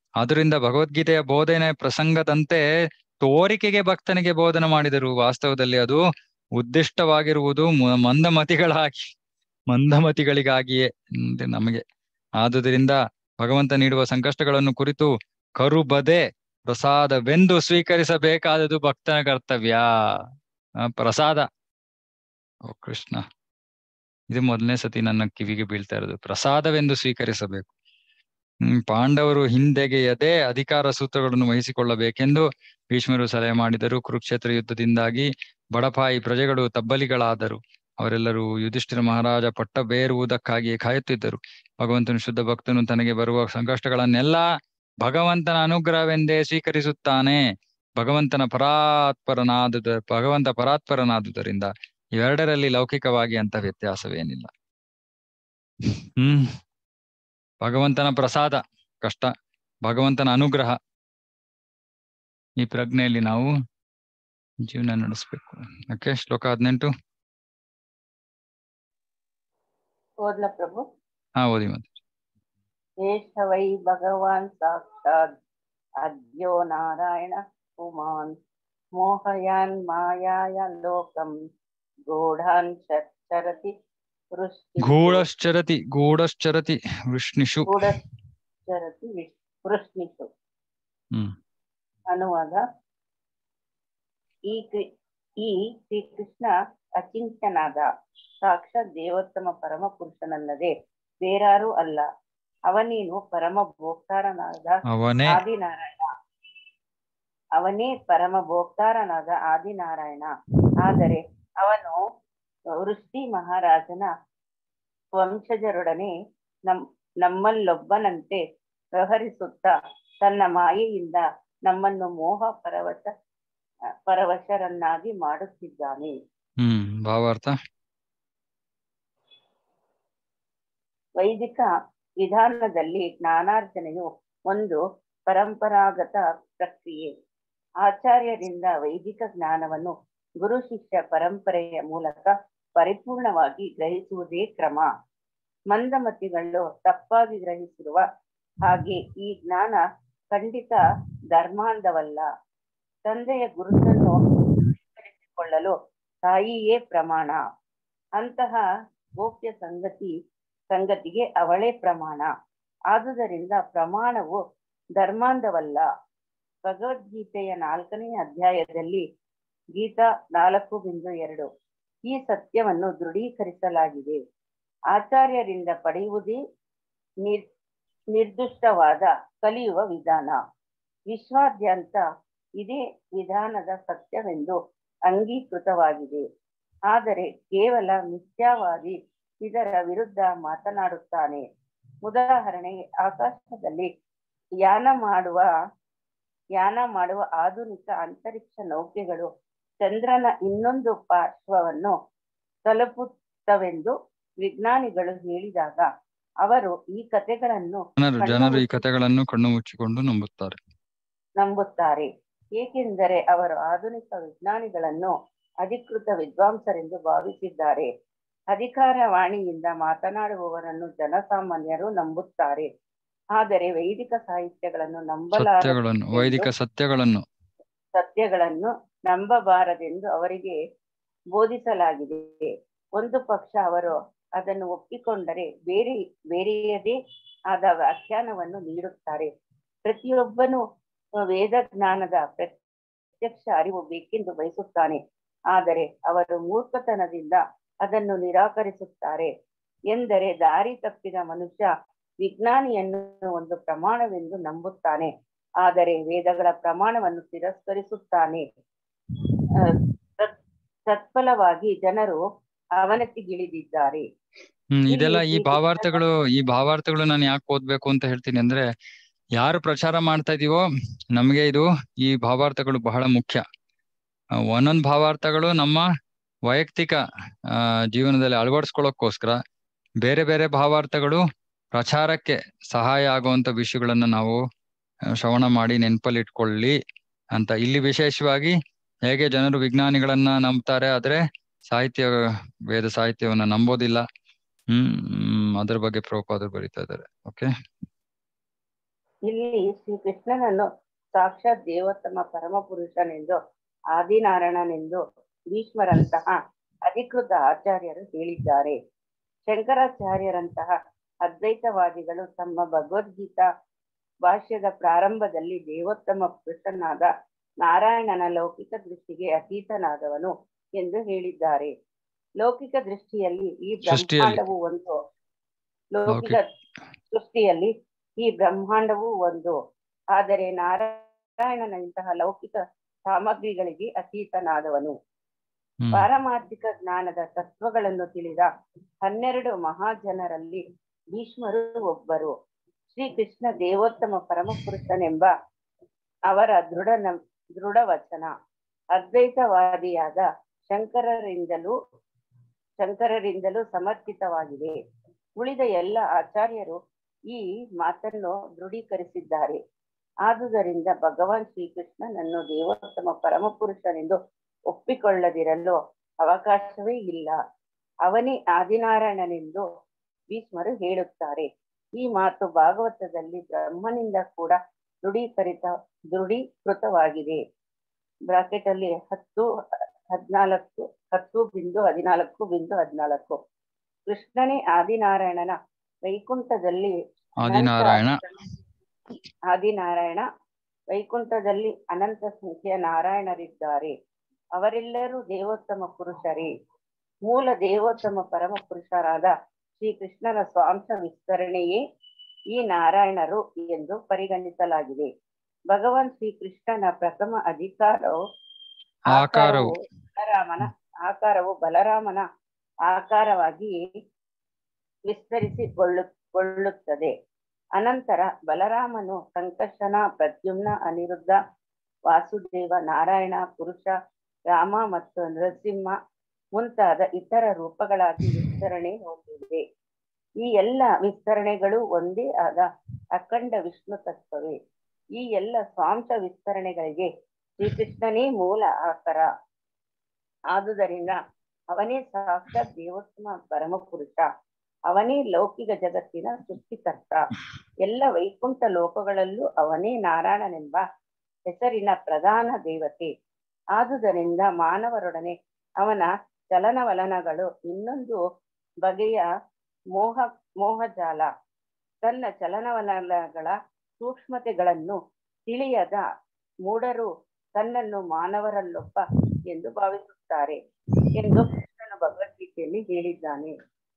ಆದ್ರಿಂದ ಭಗವದ್ಗೀತೆಯ ಬೋಧನೆ ಪ್ರಸಂಗದಂತೆ ತೋರಿಕೆಗೆ ಭಕ್ತನಿಗೆ ಬೋಧನೆ ಮಾಡಿದರು ವಾಸ್ತವದಲ್ಲಿ ಅದು ಉದ್ದಿಷ್ಟವಾಗಿರುವುದು ಮ- ಮಂದಮತಿಗಳಾಗಿ ಮಂದಮತಿಗಳಿಗಾಗಿಯೇ ಅಂದ್ರೆ ನಮಗೆ ಆದುದರಿಂದ ಭಗವಂತ ನೀಡುವ ಸಂಕಷ್ಟಗಳನ್ನು ಕುರಿತು ಕರುಬದೆ ಪ್ರಸಾದವೆಂದು ಸ್ವೀಕರಿಸಬೇಕಾದದು ಭಕ್ತನ ಕರ್ತವ್ಯ ಆ, ಪ್ರಸಾದ ಓ ಕೃಷ್ಣ ಇದು ಮೊದಲನೇ ಸತಿ ನನ್ನ ಕಿವಿಗೆ ಬೀಳ್ತಾ ಇರೋದು ಪ್ರಸಾದವೆಂದು ಸ್ವೀಕರಿಸಬೇಕು ಹ್ಮ್ ಪಾಂಡವರು ಹಿಂದೆಗೆಯದೆ ಅಧಿಕಾರ ಸೂತ್ರಗಳನ್ನು ವಹಿಸಿಕೊಳ್ಳಬೇಕೆಂದು ಭೀಷ್ಮರು ಸಲಹೆ ಮಾಡಿದರು ಕುರುಕ್ಷೇತ್ರ ಯುದ್ಧದಿಂದಾಗಿ ಬಡಪಾಯಿ ಪ್ರಜೆಗಳು ತಬ್ಬಲಿಗಳಾದರು ಅವರೆಲ್ಲರೂ ಯುಧಿಷ್ಠಿರ ಮಹಾರಾಜ ಪಟ್ಟ ಬೇರುವುದಕ್ಕಾಗಿಯೇ ಕಾಯುತ್ತಿದ್ದರು ಭಗವಂತನು ಶುದ್ಧ ಭಕ್ತನು ತನಗೆ ಬರುವ ಸಂಕಷ್ಟಗಳನ್ನೆಲ್ಲ ಭಗವಂತನ ಅನುಗ್ರಹವೆಂದೇ ಸ್ವೀಕರಿಸುತ್ತಾನೆ ಭಗವಂತನ ಪರಾತ್ಪರನಾದುದ ಭಗವಂತ ಪರಾತ್ಪರನಾದುದರಿಂದ ಇವೆರಡರಲ್ಲಿ ಲೌಕಿಕವಾಗಿ ಅಂತ ವ್ಯತ್ಯಾಸವೇನಿಲ್ಲ ಹ್ಮ್ ಭಗವಂತನ ಪ್ರಸಾದ ಕಷ್ಟ ಭಗವಂತನ ಅನುಗ್ರಹ ಈ ಪ್ರಜ್ಞೆಯಲ್ಲಿ ನಾವು ಜೀವನ ನಡೆಸ್ಬೇಕು ಓಕೆ ಶ್ಲೋಕ ಹದಿನೆಂಟು ಓದ್ಲ ಪ್ರಭು ಹಾ ಓದಿ ಮತ್ತೆ ಏಷ ವೈ ಭಗವಾನ್ ಸಾಕ್ಷಾತ್ ಅದ್ಯೋ ನಾರಾಯಣ ಪುಮಾನ್ ಮೋಹಯಾನ್ ಮಾಯಾಯ ಲೋಕಂ ಗೂಢಾನ್ ಚರತಿ ವೃಷ್ಟಿ ಗೂಢಶ್ಚರತಿ ಗೂಢಶ್ಚರತಿ ವೃಷ್ಣಿಷು ಗೂಢಚರತಿ ವಿಶ್- ವೃಷ್ಣಿಷು ಹ್ಮ್ ಅನುವಾದ ಈ ಕೃ- ಈ ಶ್ರೀಕೃಷ್ಣ ಅಚಿಂತ್ಯನಾದ ಸಾಕ್ಷಾತ್ ದೇವೋತ್ತಮ ಪರಮ ಪುರುಷನಲ್ಲದೆ ಬೇರಾರೂ ಅಲ್ಲ ಅವನೇನು ಪರಮ ಭೋಕ್ತಾರನಾದ ಅವನೇ ಆದಿನಾರಾಯಣ ಅವನೇ ಪರಮ ಭೋಕ್ತಾರನಾದ ಆದಿನಾರಾಯಣ ಆದರೆ ಅವನು ವೃಷ್ಟಿ ಮಹಾರಾಜನ ವಂಶಜರೊಡನೆ ನಮ್ ನಮ್ಮಲ್ಲೊಬ್ಬನಂತೆ ವ್ಯವಹರಿಸುತ್ತಾ ತನ್ನ ಮಾಯೆಯಿಂದ ನಮ್ಮನ್ನು ಮೋಹ ಪರವಶ ಪರವಶರನ್ನಾಗಿ ಮಾಡುತ್ತಿದ್ದಾನೆ ಹ್ಮ್ ಭಾವಾರ್ಥ ವೈದಿಕ ವಿಧಾನದಲ್ಲಿ ಜ್ಞಾನಾರ್ಜನೆಯು ಒಂದು ಪರಂಪರಾಗತ ಪ್ರಕ್ರಿಯೆ ಆಚಾರ್ಯರಿಂದ ವೈದಿಕ ಜ್ಞಾನವನ್ನು ಗುರು ಶಿಷ್ಯ ಪರಂಪರೆಯ ಮೂಲಕ ಪರಿಪೂರ್ಣವಾಗಿ ಗ್ರಹಿಸುವುದೇ ಕ್ರಮ ಮಂದಮತಿಗಳು ತಪ್ಪಾಗಿ ಗ್ರಹಿಸಿರುವ ಹಾಗೆ ಈ ಜ್ಞಾನ ಖಂಡಿತ ಧರ್ಮಾಂಧವಲ್ಲ ತಂದೆಯ ಗುರುತನ್ನು ದೃಢೀಕರಿಸಿಕೊಳ್ಳಲು ತಾಯಿಯೇ ಪ್ರಮಾಣ ಅಂತಹ ಗೋಪ್ಯ ಸಂಗತಿ ಸಂಗತಿಗೆ ಅವಳೇ ಪ್ರಮಾಣ ಆದುದರಿಂದ ಪ್ರಮಾಣವು ಧರ್ಮಾಂಧವಲ್ಲ ಭಗವದ್ಗೀತೆಯ ನಾಲ್ಕನೇ ಅಧ್ಯಾಯದಲ್ಲಿ ಗೀತಾ ನಾಲ್ಕು ಬಿಂದು ಎರಡು ಈ ಸತ್ಯವನ್ನು ದೃಢೀಕರಿಸಲಾಗಿದೆ ಆಚಾರ್ಯರಿಂದ ಪಡೆಯುವುದೇ ನಿರ್ ನಿರ್ದಿಷ್ಟವಾದ ಕಲಿಯುವ ವಿಧಾನ ವಿಶ್ವಾದ್ಯಂತ ಇದೇ ವಿಧಾನದ ಸತ್ಯವೆಂದು ಅಂಗೀಕೃತವಾಗಿದೆ ಆದರೆ ಕೇವಲ ಮಿಥ್ಯಾವಾದಿ ಇದರ ವಿರುದ್ಧ ಮಾತನಾಡುತ್ತಾನೆ ಉದಾಹರಣೆಗೆ ಆಕಾಶದಲ್ಲಿ ಯಾನ ಮಾಡುವ ಯಾನ ಮಾಡುವ ಆಧುನಿಕ ಅಂತರಿಕ್ಷ ನೌಕೆಗಳು ಚಂದ್ರನ ಇನ್ನೊಂದು ಪಾರ್ಶ್ವವನ್ನು ತಲುಪುತ್ತವೆಂದು ವಿಜ್ಞಾನಿಗಳು ಹೇಳಿದಾಗ ಅವರು ಈ ಕಥೆಗಳನ್ನು ಜನರು ಜನರು ಈ ಕಥೆಗಳನ್ನು ಕಣ್ಣು ಮುಚ್ಚಿಕೊಂಡು ನಂಬುತ್ತಾರೆ ನಂಬುತ್ತಾರೆ ಏಕೆಂದರೆ ಅವರು ಆಧುನಿಕ ವಿಜ್ಞಾನಿಗಳನ್ನು ಅಧಿಕೃತ ವಿದ್ವಾಂಸರೆಂದು ಭಾವಿಸಿದ್ದಾರೆ ಅಧಿಕಾರವಾಣಿಯಿಂದ ಮಾತನಾಡುವವರನ್ನು ಜನಸಾಮಾನ್ಯರು ನಂಬುತ್ತಾರೆ ಆದರೆ ವೈದಿಕ ಸಾಹಿತ್ಯಗಳನ್ನು ನಂಬಲಾರ ಸತ್ಯಗಳನ್ನು ವೈದಿಕ ಸತ್ಯಗಳನ್ನು ಸತ್ಯಗಳನ್ನು ನಂಬಬಾರದೆಂದು ಅವರಿಗೆ ಬೋಧಿಸಲಾಗಿದೆ ಒಂದು ಪಕ್ಷ ಅವರು ಅದನ್ನು ಒಪ್ಪಿಕೊಂಡರೆ ಬೇರೆ ಬೇರೆಯದೇ ಆದ ವ್ಯಾಖ್ಯಾನವನ್ನು ನೀಡುತ್ತಾರೆ ಪ್ರತಿಯೊಬ್ಬನು ವೇದ ಜ್ಞಾನದ ಪ್ರತ್ಯಕ್ಷ ಅರಿವು ಬೇಕೆಂದು ಬಯಸುತ್ತಾನೆ ಆದರೆ ಅವರು ಮೂರ್ಖತನದಿಂದ ಅದನ್ನು ನಿರಾಕರಿಸುತ್ತಾರೆ ಎಂದರೆ ದಾರಿ ತಪ್ಪಿದ ಮನುಷ್ಯ ವಿಜ್ಞಾನಿಯನ್ನು ಒಂದು ಪ್ರಮಾಣವೆಂದು ನಂಬುತ್ತಾನೆ ಆದರೆ ವೇದಗಳ ಪ್ರಮಾಣವನ್ನು ತಿರಸ್ಕರಿಸುತ್ತಾನೆ ಆ, ತತ್- ತತ್ಫಲವಾಗಿ ಜನರು ಅವನತಿಗಿಳಿದಿದ್ದಾರೆ ಹ್ಮ್ ಇಲ್ಲಿ ಇದೆಲ್ಲ ಈ ಶ್ರೀಕೃಷ್ಣ ಭಾವಾರ್ಥಗಳು ಈ ಭಾವಾರ್ಥಗಳು ನಾನು ಯಾಕೆ ಓದ್ಬೇಕು ಅಂತ ಹೇಳ್ತೀನಿ ಅಂದ್ರೆ ಯಾರು ಪ್ರಚಾರ ಮಾಡ್ತಾ ಇದೀವೋ ನಮ್ಗೆ ಇದು ಈ ಭಾವಾರ್ಥಗಳು ಬಹಳ ಮುಖ್ಯ ಆ, ಒಂದೊಂದ್ ಭಾವಾರ್ಥಗಳು ನಮ್ಮ ವೈಯಕ್ತಿಕ ಆ ಜೀವನದಲ್ಲಿ ಅಳವಡಿಸ್ಕೊಳ್ಳೋಕ್ಕೋಸ್ಕರ ಬೇರೆ ಬೇರೆ ಭಾವಾರ್ಥಗಳು ಪ್ರಚಾರಕ್ಕೆ ಸಹಾಯ ಆಗುವಂತ ವಿಷಯಗಳನ್ನ ನಾವು ಆ, ಶ್ರವಣ ಮಾಡಿ ನೆನಪಲ್ಲಿ ಇಟ್ಕೊಳ್ಳಿ ಅಂತ ಇಲ್ಲಿ ವಿಶೇಷವಾಗಿ ಹೇಗೆ ಜನರು ವಿಜ್ಞಾನಿಗಳನ್ನ ನಂಬ್ತಾರೆ ಆದ್ರೆ ಸಾಹಿತ್ಯ ವೇದ ಸಾಹಿತ್ಯವನ್ನ ನಂಬೋದಿಲ್ಲ ಹ್ಮ್ ಹ್ಮ್, ಅದ್ರ ಬಗ್ಗೆ ಪ್ರಭುಪಾದರು ಬರೀತಾ ಇದ್ದಾರೆ ಓಕೆ ಇಲ್ಲಿ ಶ್ರೀ ಕೃಷ್ಣನನ್ನು ಸಾಕ್ಷಾತ್ ದೇವೋತ್ತಮ ಪರಮ ಪುರುಷನೆಂದು ಆದಿನಾರಾಯಣನೆಂದು ಭೀಷ್ಮರಂತಹ ಅಧಿಕೃತ ಆಚಾರ್ಯರು ಹೇಳಿದ್ದಾರೆ ಶಂಕರಾಚಾರ್ಯರಂತಹ ಅದ್ವೈತವಾದಿಗಳು ತಮ್ಮ ಭಗವದ್ಗೀತಾ ಭಾಷ್ಯದ ಪ್ರಾರಂಭದಲ್ಲಿ ದೇವೋತ್ತಮ ಪುರುಷನಾದ ನಾರಾಯಣನ ಲೌಕಿಕ ದೃಷ್ಟಿಗೆ ಅತೀತನಾದವನು ಎಂದು ಹೇಳಿದ್ದಾರೆ ಲೌಕಿಕ ದೃಷ್ಟಿಯಲ್ಲಿ ಈ ಸೃಷ್ಟಿಯಲ್ಲಿ. ಬ್ರಹ್ಮಾಂಡವು ಒಂದು ಲೌಕಿಕ ಸೃಷ್ಟಿಯಲ್ಲಿ ಈ ಬ್ರಹ್ಮಾಂಡವು ಒಂದು ಆದರೆ ನಾರಾಯಣನಂತಹ ಲೌಕಿಕ ಸಾಮಗ್ರಿಗಳಿಗೆ ಅತೀತನಾದವನು ಹ್ಮ್ ಪಾರಮಾರ್ಥಿಕ ಜ್ಞಾನದ ತತ್ವಗಳನ್ನು ತಿಳಿದ ಹನ್ನೆರಡು ಮಹಾಜನರಲ್ಲಿ ಭೀಷ್ಮರು ಒಬ್ಬರು ಶ್ರೀಕೃಷ್ಣ ದೇವೋತ್ತಮ ಪರಮಪುರುಷನೆಂಬ ಅವರ ದೃಢ ನಂ- ದೃಢ ವಚನ ಅದ್ವೈತವಾದಿಯಾದ ಶಂಕರರಿಂದಲೂ ಶಂಕರರಿಂದಲೂ ಸಮರ್ಥಿತವಾಗಿದೆ ಉಳಿದ ಎಲ್ಲ ಆಚಾರ್ಯರು ಈ ಮಾತನ್ನು ದೃಢೀಕರಿಸಿದ್ದಾರೆ ಆದುದರಿಂದ ಭಗವಾನ್ ಶ್ರೀಕೃಷ್ಣನನ್ನು ದೇವೋತ್ತಮ ಪರಮಪುರುಷನೆಂದು ಒಪ್ಪಿಕೊಳ್ಳದಿರಲು ಅವಕಾಶವೇ ಇಲ್ಲ ಅವನೇ ಆದಿನಾರಾಯಣನೆಂದು ಭೀಷ್ಮರು ಹೇಳುತ್ತಾರೆ ಈ ಮಾತು ಭಾಗವತದಲ್ಲಿ ಬ್ರಹ್ಮನಿಂದ ಕೂಡ ದೃಢೀಕರಿತ ದೃಢೀಕೃತವಾಗಿದೆ ಬ್ರಾಕೆಟ್ ಅಲ್ಲಿ ಹತ್ತು ಹದಿನಾಲ್ಕು ಹತ್ತು ಬಿಂದು ಹದಿನಾಲ್ಕು ಬಿಂದು ಹದಿನಾಲ್ಕು ಕೃಷ್ಣನೇ ಆದಿನಾರಾಯಣನ ವೈಕುಂಠದಲ್ಲಿ ಆದಿನಾರಾಯಣ ಆದಿನಾರಾಯಣ ವೈಕುಂಠದಲ್ಲಿ ಅನಂತ ಸಂಖ್ಯೆಯ ನಾರಾಯಣರಿದ್ದಾರೆ ಅವರೆಲ್ಲರೂ ದೇವೋತ್ತಮ ಪುರುಷರೇ ಮೂಲ ದೇವೋತ್ತಮ ಪರಮ ಪುರುಷರಾದ ಶ್ರೀಕೃಷ್ಣನ ಸ್ವಾಂಶ ವಿಸ್ತರಣೆಯೇ ಈ ನಾರಾಯಣರು ಎಂದು ಪರಿಗಣಿಸಲಾಗಿದೆ ಭಗವಾನ್ ಶ್ರೀಕೃಷ್ಣನ ಪ್ರಥಮ ಅಧಿಕಾರವು ಆಕಾರವು ಬಲರಾಮನ ಆಕಾರವು ಬಲರಾಮನ ಆಕಾರವಾಗಿ ವಿಸ್ತರಿಸಿಕೊಳ್ಳುಕೊಳ್ಳುತ್ತದೆ ಅನಂತರ ಬಲರಾಮನು ಸಂಕರ್ಷಣ ಪ್ರದ್ಯುಮ್ನ ಅನಿರುದ್ಧ ವಾಸುದೇವ ನಾರಾಯಣ ಪುರುಷ ರಾಮ ಮತ್ತು ನರಸಿಂಹ ಮುಂತಾದ ಇತರ ರೂಪಗಳಾಗಿ ವಿಸ್ತರಣೆ ಹೊಂದಿದೆ ಈ ಎಲ್ಲ ವಿಸ್ತರಣೆಗಳು ಒಂದೇ ಆದ ಅಖಂಡ ವಿಷ್ಣು ತತ್ವವೇ ಈ ಎಲ್ಲ ಸ್ವಾಂಶ ವಿಸ್ತರಣೆಗಳಿಗೆ ಶ್ರೀಕೃಷ್ಣನೇ ಮೂಲ ಆಕಾರ ಆದುದರಿಂದ ಅವನೇ ಸಾಕ್ಷಾತ್ ದೇವೋತ್ತಮ ಪರಮ ಪುರುಷ ಅವನೇ ಲೌಕಿಕ ಜಗತ್ತಿನ ಸೃಷ್ಟಿಕರ್ತ ಎಲ್ಲ ವೈಕುಂಠ ಲೋಕಗಳಲ್ಲೂ ಅವನೇ ನಾರಾಯಣನೆಂಬ ಹೆಸರಿನ ಪ್ರಧಾನ ದೇವತೆ ಆದುದರಿಂದ ಮಾನವರೊಡನೆ ಅವನ ಚಲನವಲನಗಳು ಇನ್ನೊಂದು ಬಗೆಯ ಮೋಹ ಮೋಹಜಾಲ ತನ್ನ ಚಲನವಲನಗಳ ಸೂಕ್ಷ್ಮತೆಗಳನ್ನು ತಿಳಿಯದ ಮೂಢರು ತನ್ನನ್ನು ಮಾನವರಲ್ಲೊಬ್ಬ ಎಂದು ಭಾವಿಸುತ್ತಾರೆ ಎಂದು ಕೃಷ್ಣನ ಭಗವದ್ಗೀತೆಯಲ್ಲಿ ಹೇಳಿದ್ದಾನೆ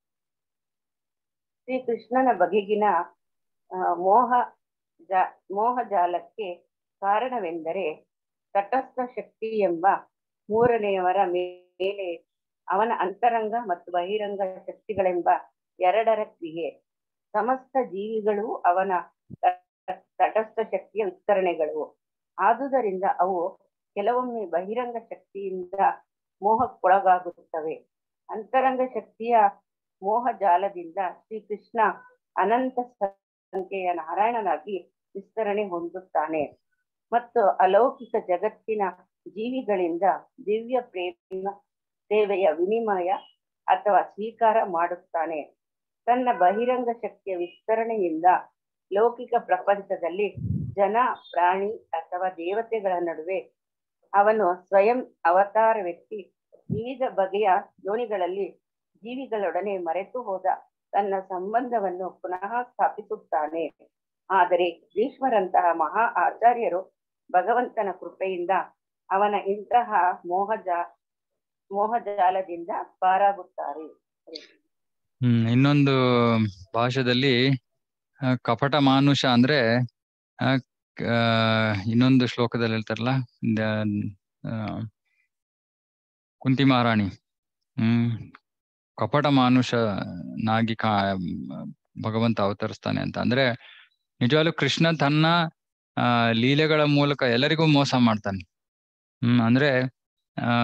ಶ್ರೀ ಕೃಷ್ಣನ ಬಗೆಗಿನ ಆ, ಮೋಹ ಜಾ ಮೋಹಜಾಲಕ್ಕೆ ಕಾರಣವೆಂದರೆ ತಟಸ್ಥ ಶಕ್ತಿ ಎಂಬ ಮೂರನೆಯವರ ಮೇಲೆ ಅವನ ಅಂತರಂಗ ಮತ್ತು ಬಹಿರಂಗ ಶಕ್ತಿಗಳೆಂಬ ಎರಡರ ಕ್ರಿಯೆ ಸಮಸ್ತ ಜೀವಿಗಳು ಅವನ ತ- ತಟಸ್ಥ ಶಕ್ತಿಯ ವಿಸ್ತರಣೆಗಳು ಆದುದರಿಂದ ಅವು ಕೆಲವೊಮ್ಮೆ ಬಹಿರಂಗ ಶಕ್ತಿಯಿಂದ ಮೋಹಕ್ಕೊಳಗಾಗುತ್ತವೆ ಅಂತರಂಗ ಶಕ್ತಿಯ ಮೋಹಜಾಲದಿಂದ ಶ್ರೀಕೃಷ್ಣ ಅನಂತ ಸಂಖ್ಯೆಯ ನಾರಾಯಣನಾಗಿ ವಿಸ್ತರಣೆ ಹೊಂದುತ್ತಾನೆ ಮತ್ತು ಅಲೌಕಿಕ ಜಗತ್ತಿನ ಜೀವಿಗಳಿಂದ ದಿವ್ಯ ಪ್ರೇಮ ಸೇವೆಯ ವಿನಿಮಯ ಅಥವಾ ಸ್ವೀಕಾರ ಮಾಡುತ್ತಾನೆ ತನ್ನ ಬಹಿರಂಗ ಶಕ್ತಿಯ ವಿಸ್ತರಣೆಯಿಂದ ಲೌಕಿಕ ಪ್ರಪಂಚದಲ್ಲಿ ಜನ ಪ್ರಾಣಿ ಅಥವಾ ದೇವತೆಗಳ ನಡುವೆ ಅವನು ಸ್ವಯಂ ಅವತಾರವೆತ್ತಿ ವಿವಿಧ ಬಗೆಯ ಯೋನಿಗಳಲ್ಲಿ ಜೀವಿಗಳೊಡನೆ ಮರೆತು ಹೋದ ತನ್ನ ಸಂಬಂಧವನ್ನು ಪುನಃ ಸ್ಥಾಪಿಸುತ್ತಾನೆ ಆದರೆ ಭೀಷ್ಮರಂತಹ ಮಹಾ ಆಚಾರ್ಯರು ಭಗವಂತನ ಕೃಪೆಯಿಂದ ಅವನ ಇಂತಹ ಮೋಹಜ ಮೋಹಜಾಲದಿಂದ ಪಾರಾಗುತ್ತಾರೆ ಹ್ಮ್ ಇನ್ನೊಂದು ಭಾಷೆದಲ್ಲಿ ಆ, ಕಪಟ ಮಾನುಷ ಅಂದ್ರೆ ಆ, ಕ- ಆ, ಇನ್ನೊಂದು ಶ್ಲೋಕದಲ್ಲಿ ಹೇಳ್ತಾರಲ್ಲ ದ- ಆ, ಕುಂತಿ ಮಹಾರಾಣಿ ಹ್ಮ್ ಕಪಟ ಮಾನುಷನಾಗಿ ಕಾ ಭಗವಂತ ಅವತರಿಸ್ತಾನೆ ಅಂತ ಅಂದ್ರೆ ನಿಜವಾಗ್ಲೂ ಕೃಷ್ಣ ತನ್ನ ಆ ಲೀಲೆಗಳ ಮೂಲಕ ಎಲ್ಲರಿಗೂ ಮೋಸ ಮಾಡ್ತಾನೆ ಹ್ಮ್ ಅಂದ್ರೆ ಆ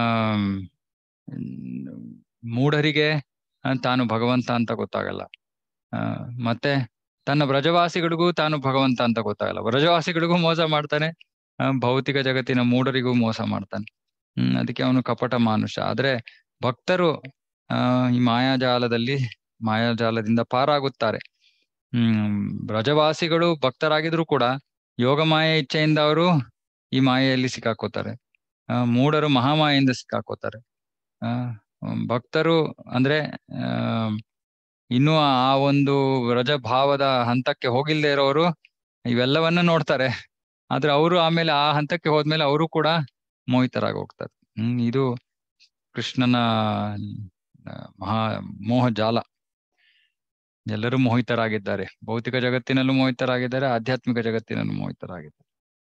ಮೂಢರಿಗೆ ಆ, ತಾನು ಭಗವಂತ ಅಂತ ಗೊತ್ತಾಗಲ್ಲ ಆ ಮತ್ತೆ ತನ್ನ ಬ್ರಜವಾಸಿಗಳಿಗೂ ತಾನು ಭಗವಂತ ಅಂತ ಗೊತ್ತಾಗಲ್ಲ ಬ್ರಜವಾಸಿಗಳಿಗೂ ಮೋಸ ಮಾಡ್ತಾನೆ ಆ, ಭೌತಿಕ ಜಗತ್ತಿನ ಮೂಢರಿಗೂ ಮೋಸ ಮಾಡ್ತಾನೆ ಹ್ಮ್ ಅದಕ್ಕೆ ಅವನು ಕಪಟ ಮಾನುಷ ಆದ್ರೆ ಭಕ್ತರು ಆ ಈ ಮಾಯಾಜಾಲದಲ್ಲಿ ಮಾಯಾಜಾಲದಿಂದ ಪಾರಾಗುತ್ತಾರೆ ಹ್ಮ್ ಬ್ರಜವಾಸಿಗಳು ಭಕ್ತರಾಗಿದ್ರು ಕೂಡ ಯೋಗ ಮಾಯೆ ಇಚ್ಛೆಯಿಂದ ಅವರು ಈ ಮಾಯೆಯಲ್ಲಿ ಸಿಕ್ಕಾಕೋತಾರೆ ಆ ಮೂಢರು ಮಹಾಮಾಯೆಯಿಂದ ಸಿಕ್ಕಾಕೋತಾರೆ ಆ ಭಕ್ತರು ಅಂದ್ರೆ ಆ ಇನ್ನು ಆ ಒಂದು ರಜ ಭಾವದ ಹಂತಕ್ಕೆ ಹೋಗಿಲ್ದೇ ಇರೋರು ಇವೆಲ್ಲವನ್ನ ನೋಡ್ತಾರೆ ಆದ್ರೆ ಅವರು ಆಮೇಲೆ ಆ ಹಂತಕ್ಕೆ ಹೋದ್ಮೇಲೆ ಅವರು ಕೂಡ ಮೋಹಿತರಾಗಿ ಹೋಗ್ತಾರೆ ಹ್ಮ್ ಇದು ಕೃಷ್ಣನ ಆ, ಮಹಾ ಮೋಹ ಜಾಲ ಎಲ್ಲರೂ ಮೋಹಿತರಾಗಿದ್ದಾರೆ ಭೌತಿಕ ಜಗತ್ತಿನಲ್ಲೂ ಮೋಹಿತರಾಗಿದ್ದಾರೆ ಆಧ್ಯಾತ್ಮಿಕ ಜಗತ್ತಿನಲ್ಲೂ ಮೋಹಿತರಾಗಿದ್ದಾರೆ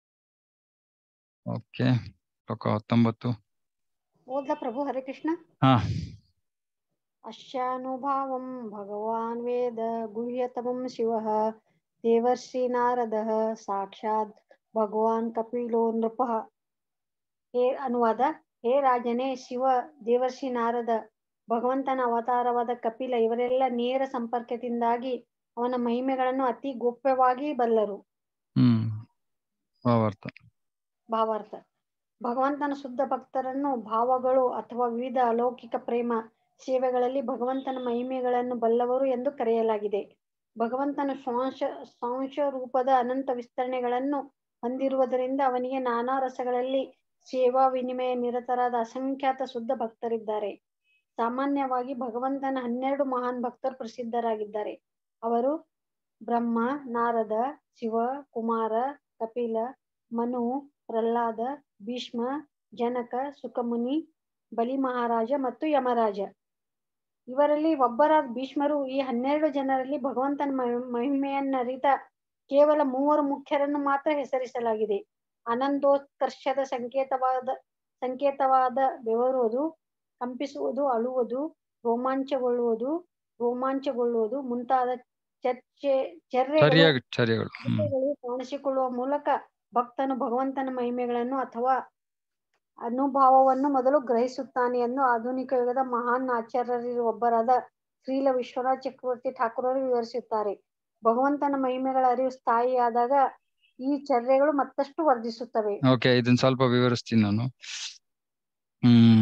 ಓಕೆ ಶ್ಲೋಕ ಹತ್ತೊಂಬತ್ತು ಓದ್ಲಾ ಪ್ರಭು ಹರೇ ಕೃಷ್ಣ ಹಾ ಅಶ್ಯಾನುಭಾವಂ ಭಗವಾನ್ ವೇದ ಗುಹ್ಯತಮಂ ಶಿವಃ ದೇವರ್ಷಿ ನಾರದಃ ಸಾಕ್ಷಾತ್ ಭಗವಾನ್ ಕಪಿಲೋ ನೃಪಃ ಹೇ ಅನುವಾದ ಹೇ ರಾಜನೇ ಶಿವ ದೇವರ್ಷಿ ನಾರದ ಭಗವಂತನ ಅವತಾರವಾದ ಕಪಿಲ ಇವರೆಲ್ಲ ನೇರ ಸಂಪರ್ಕದಿಂದಾಗಿ ಅವನ ಮಹಿಮೆಗಳನ್ನು ಅತಿ ಗೋಪ್ಯವಾಗಿ ಬಲ್ಲರು ಹ್ಮ್ ಭಾವಾರ್ಥ ಭಾವಾರ್ಥ ಭಗವಂತನ ಶುದ್ಧ ಭಕ್ತರನ್ನು ಭಾವಗಳು ಅಥವಾ ವಿವಿಧ ಅಲೌಕಿಕ ಪ್ರೇಮ ಸೇವೆಗಳಲ್ಲಿ ಭಗವಂತನ ಮಹಿಮೆಗಳನ್ನು ಬಲ್ಲವರು ಎಂದು ಕರೆಯಲಾಗಿದೆ ಭಗವಂತನ ಶ್ವಾಂಶ ಸಾಂಶ ರೂಪದ ಅನಂತ ವಿಸ್ತರಣೆಗಳನ್ನು ಹೊಂದಿರುವುದರಿಂದ ಅವನಿಗೆ ನಾನಾ ರಸಗಳಲ್ಲಿ ಸೇವಾ ವಿನಿಮಯ ನಿರತರಾದ ಅಸಂಖ್ಯಾತ ಶುದ್ಧ ಭಕ್ತರಿದ್ದಾರೆ ಸಾಮಾನ್ಯವಾಗಿ ಭಗವಂತನ ಹನ್ನೆರಡು ಮಹಾನ್ ಭಕ್ತರು ಪ್ರಸಿದ್ಧರಾಗಿದ್ದಾರೆ ಅವರು ಬ್ರಹ್ಮ ನಾರದ ಶಿವ ಕುಮಾರ ಕಪಿಲ ಮನು ಪ್ರಹ್ಲಾದ ಭೀಷ್ಮ ಜನಕ ಸುಖಮುನಿ ಬಲಿ ಮಹಾರಾಜ ಮತ್ತು ಯಮರಾಜ ಇವರಲ್ಲಿ ಒಬ್ಬರಾದ ಭೀಷ್ಮರು ಈ ಹನ್ನೆರಡು ಜನರಲ್ಲಿ ಭಗವಂತನ ಮಹಿ- ಮಹಿಮೆಯನ್ನರಿತ ಕೇವಲ ಮೂವರು ಮುಖ್ಯರನ್ನು ಮಾತ್ರ ಹೆಸರಿಸಲಾಗಿದೆ ಆನಂದೋತ್ಕರ್ಷದ ಸಂಕೇತವಾದ ಸಂಕೇತವಾದ ಬೆವರುವುದು ಕಂಪಿಸುವುದು ಅಳುವುದು ರೋಮಾಂಚಗೊಳ್ಳುವುದು ರೋಮಾಂಚಗೊಳ್ಳುವುದು ಮುಂತಾದ ಚರ್ಚೆ ಚರ್ಯೆಗಳು ಸರಿಯಾಗಿ ಚರ್ಯಗಳು ಹ್ಮ್ ಚಿಹ್ನೆಗಳು ಕಾಣಿಸಿಕೊಳ್ಳುವ ಮೂಲಕ ಭಕ್ತನು ಭಗವಂತನ ಮಹಿಮೆಗಳನ್ನು ಅಥವಾ ಅನುಭಾವವನ್ನು ಮೊದಲು ಗ್ರಹಿಸುತ್ತಾನೆ ಎಂದು ಆಧುನಿಕ ಯುಗದ ಮಹಾನ್ ಆಚಾರ್ಯರಲ್ಲಿ ಒಬ್ಬರಾದ ಶ್ರೀಲ ವಿಶ್ವನಾಥ್ ಚಕ್ರವರ್ತಿ ಠಾಕೂರರು ವಿವರಿಸುತ್ತಾರೆ ಭಗವಂತನ ಮಹಿಮೆಗಳ ಅರಿವು ಸ್ಥಾಯಿಯಾದಾಗ ಈ ಚರ್ಯಗಳು ಮತ್ತಷ್ಟು ವರ್ಧಿಸುತ್ತವೆ ಓಕೆ ಇದನ್ನ ಸ್ವಲ್ಪ ವಿವರಿಸ್ತೀನಿ ನಾನು ಹ್ಮ್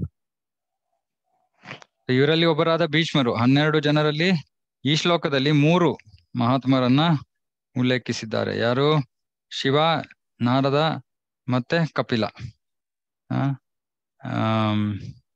ಇವರಲ್ಲಿ ಒಬ್ಬರಾದ ಭೀಷ್ಮರು ಹನ್ನೆರಡು ಜನರಲ್ಲಿ ಈ ಶ್ಲೋಕದಲ್ಲಿ ಮೂರು ಮಹಾತ್ಮರನ್ನ ಉಲ್ಲೇಖಿಸಿದ್ದಾರೆ ಯಾರು ಶಿವ ನಾರದ ಮತ್ತೆ ಕಪಿಲ ಆ, ಆಮ್,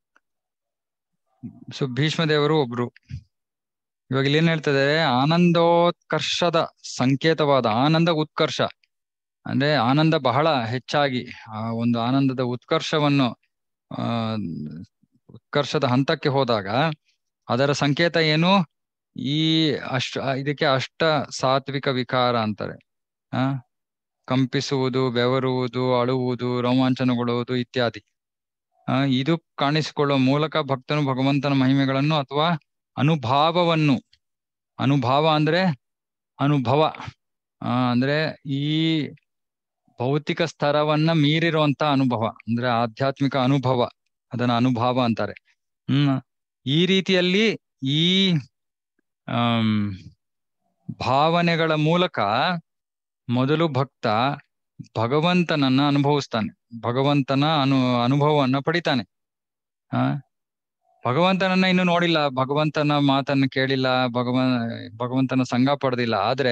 ಸೊ ಭೀಷ್ಮದೇವರು ಒಬ್ರು ಇವಾಗ ಇಲ್ಲಿ ಏನ್ ಹೇಳ್ತದೆ ಆನಂದೋತ್ಕರ್ಷದ ಸಂಕೇತವಾದ ಆನಂದ ಉತ್ಕರ್ಷ ಅಂದ್ರೆ ಆನಂದ ಬಹಳ ಹೆಚ್ಚಾಗಿ ಆ ಒಂದು ಆನಂದದ ಉತ್ಕರ್ಷವನ್ನು ಆ ಉತ್ಕರ್ಷದ ಹಂತಕ್ಕೆ ಹೋದಾಗ ಅದರ ಸಂಕೇತ ಏನು ಈ ಅಷ್ಟ ಇದಕ್ಕೆ ಅಷ್ಟ ಸಾತ್ವಿಕ ವಿಕಾರ ಅಂತಾರೆ ಆ ಕಂಪಿಸುವುದು ಬೆವರುವುದು ಅಳುವುದು ರೋಮಾಂಚನಗೊಳ್ಳುವುದು ಇತ್ಯಾದಿ ಆ ಇದು ಕಾಣಿಸಿಕೊಳ್ಳುವ ಮೂಲಕ ಭಕ್ತನು ಭಗವಂತನ ಮಹಿಮೆಗಳನ್ನು ಅಥವಾ ಅನುಭಾವವನ್ನು ಅನುಭಾವ ಅಂದ್ರೆ ಅನುಭವ ಆ ಅಂದ್ರೆ ಈ ಭೌತಿಕ ಸ್ತರವನ್ನ ಮೀರಿರುವಂತ ಅನುಭವ ಅಂದ್ರೆ ಆಧ್ಯಾತ್ಮಿಕ ಅನುಭವ ಅದನ್ನ ಅನುಭಾವ ಅಂತಾರೆ ಹ್ಮ್ ಈ ರೀತಿಯಲ್ಲಿ ಈ ಆಮ್, ಭಾವನೆಗಳ ಮೂಲಕ ಮೊದಲು ಭಕ್ತ ಭಗವಂತನನ್ನ ಅನುಭವಿಸ್ತಾನೆ ಭಗವಂತನ ಅನು ಅನುಭವವನ್ನ ಪಡಿತಾನೆ ಆ ಭಗವಂತನನ್ನ ಇನ್ನು ನೋಡಿಲ್ಲ ಭಗವಂತನ ಮಾತನ್ನ ಕೇಳಿಲ್ಲ ಭಗವನ್ ಭಗವಂತನ ಸಂಘ ಪಡೆದಿಲ್ಲ ಆದ್ರೆ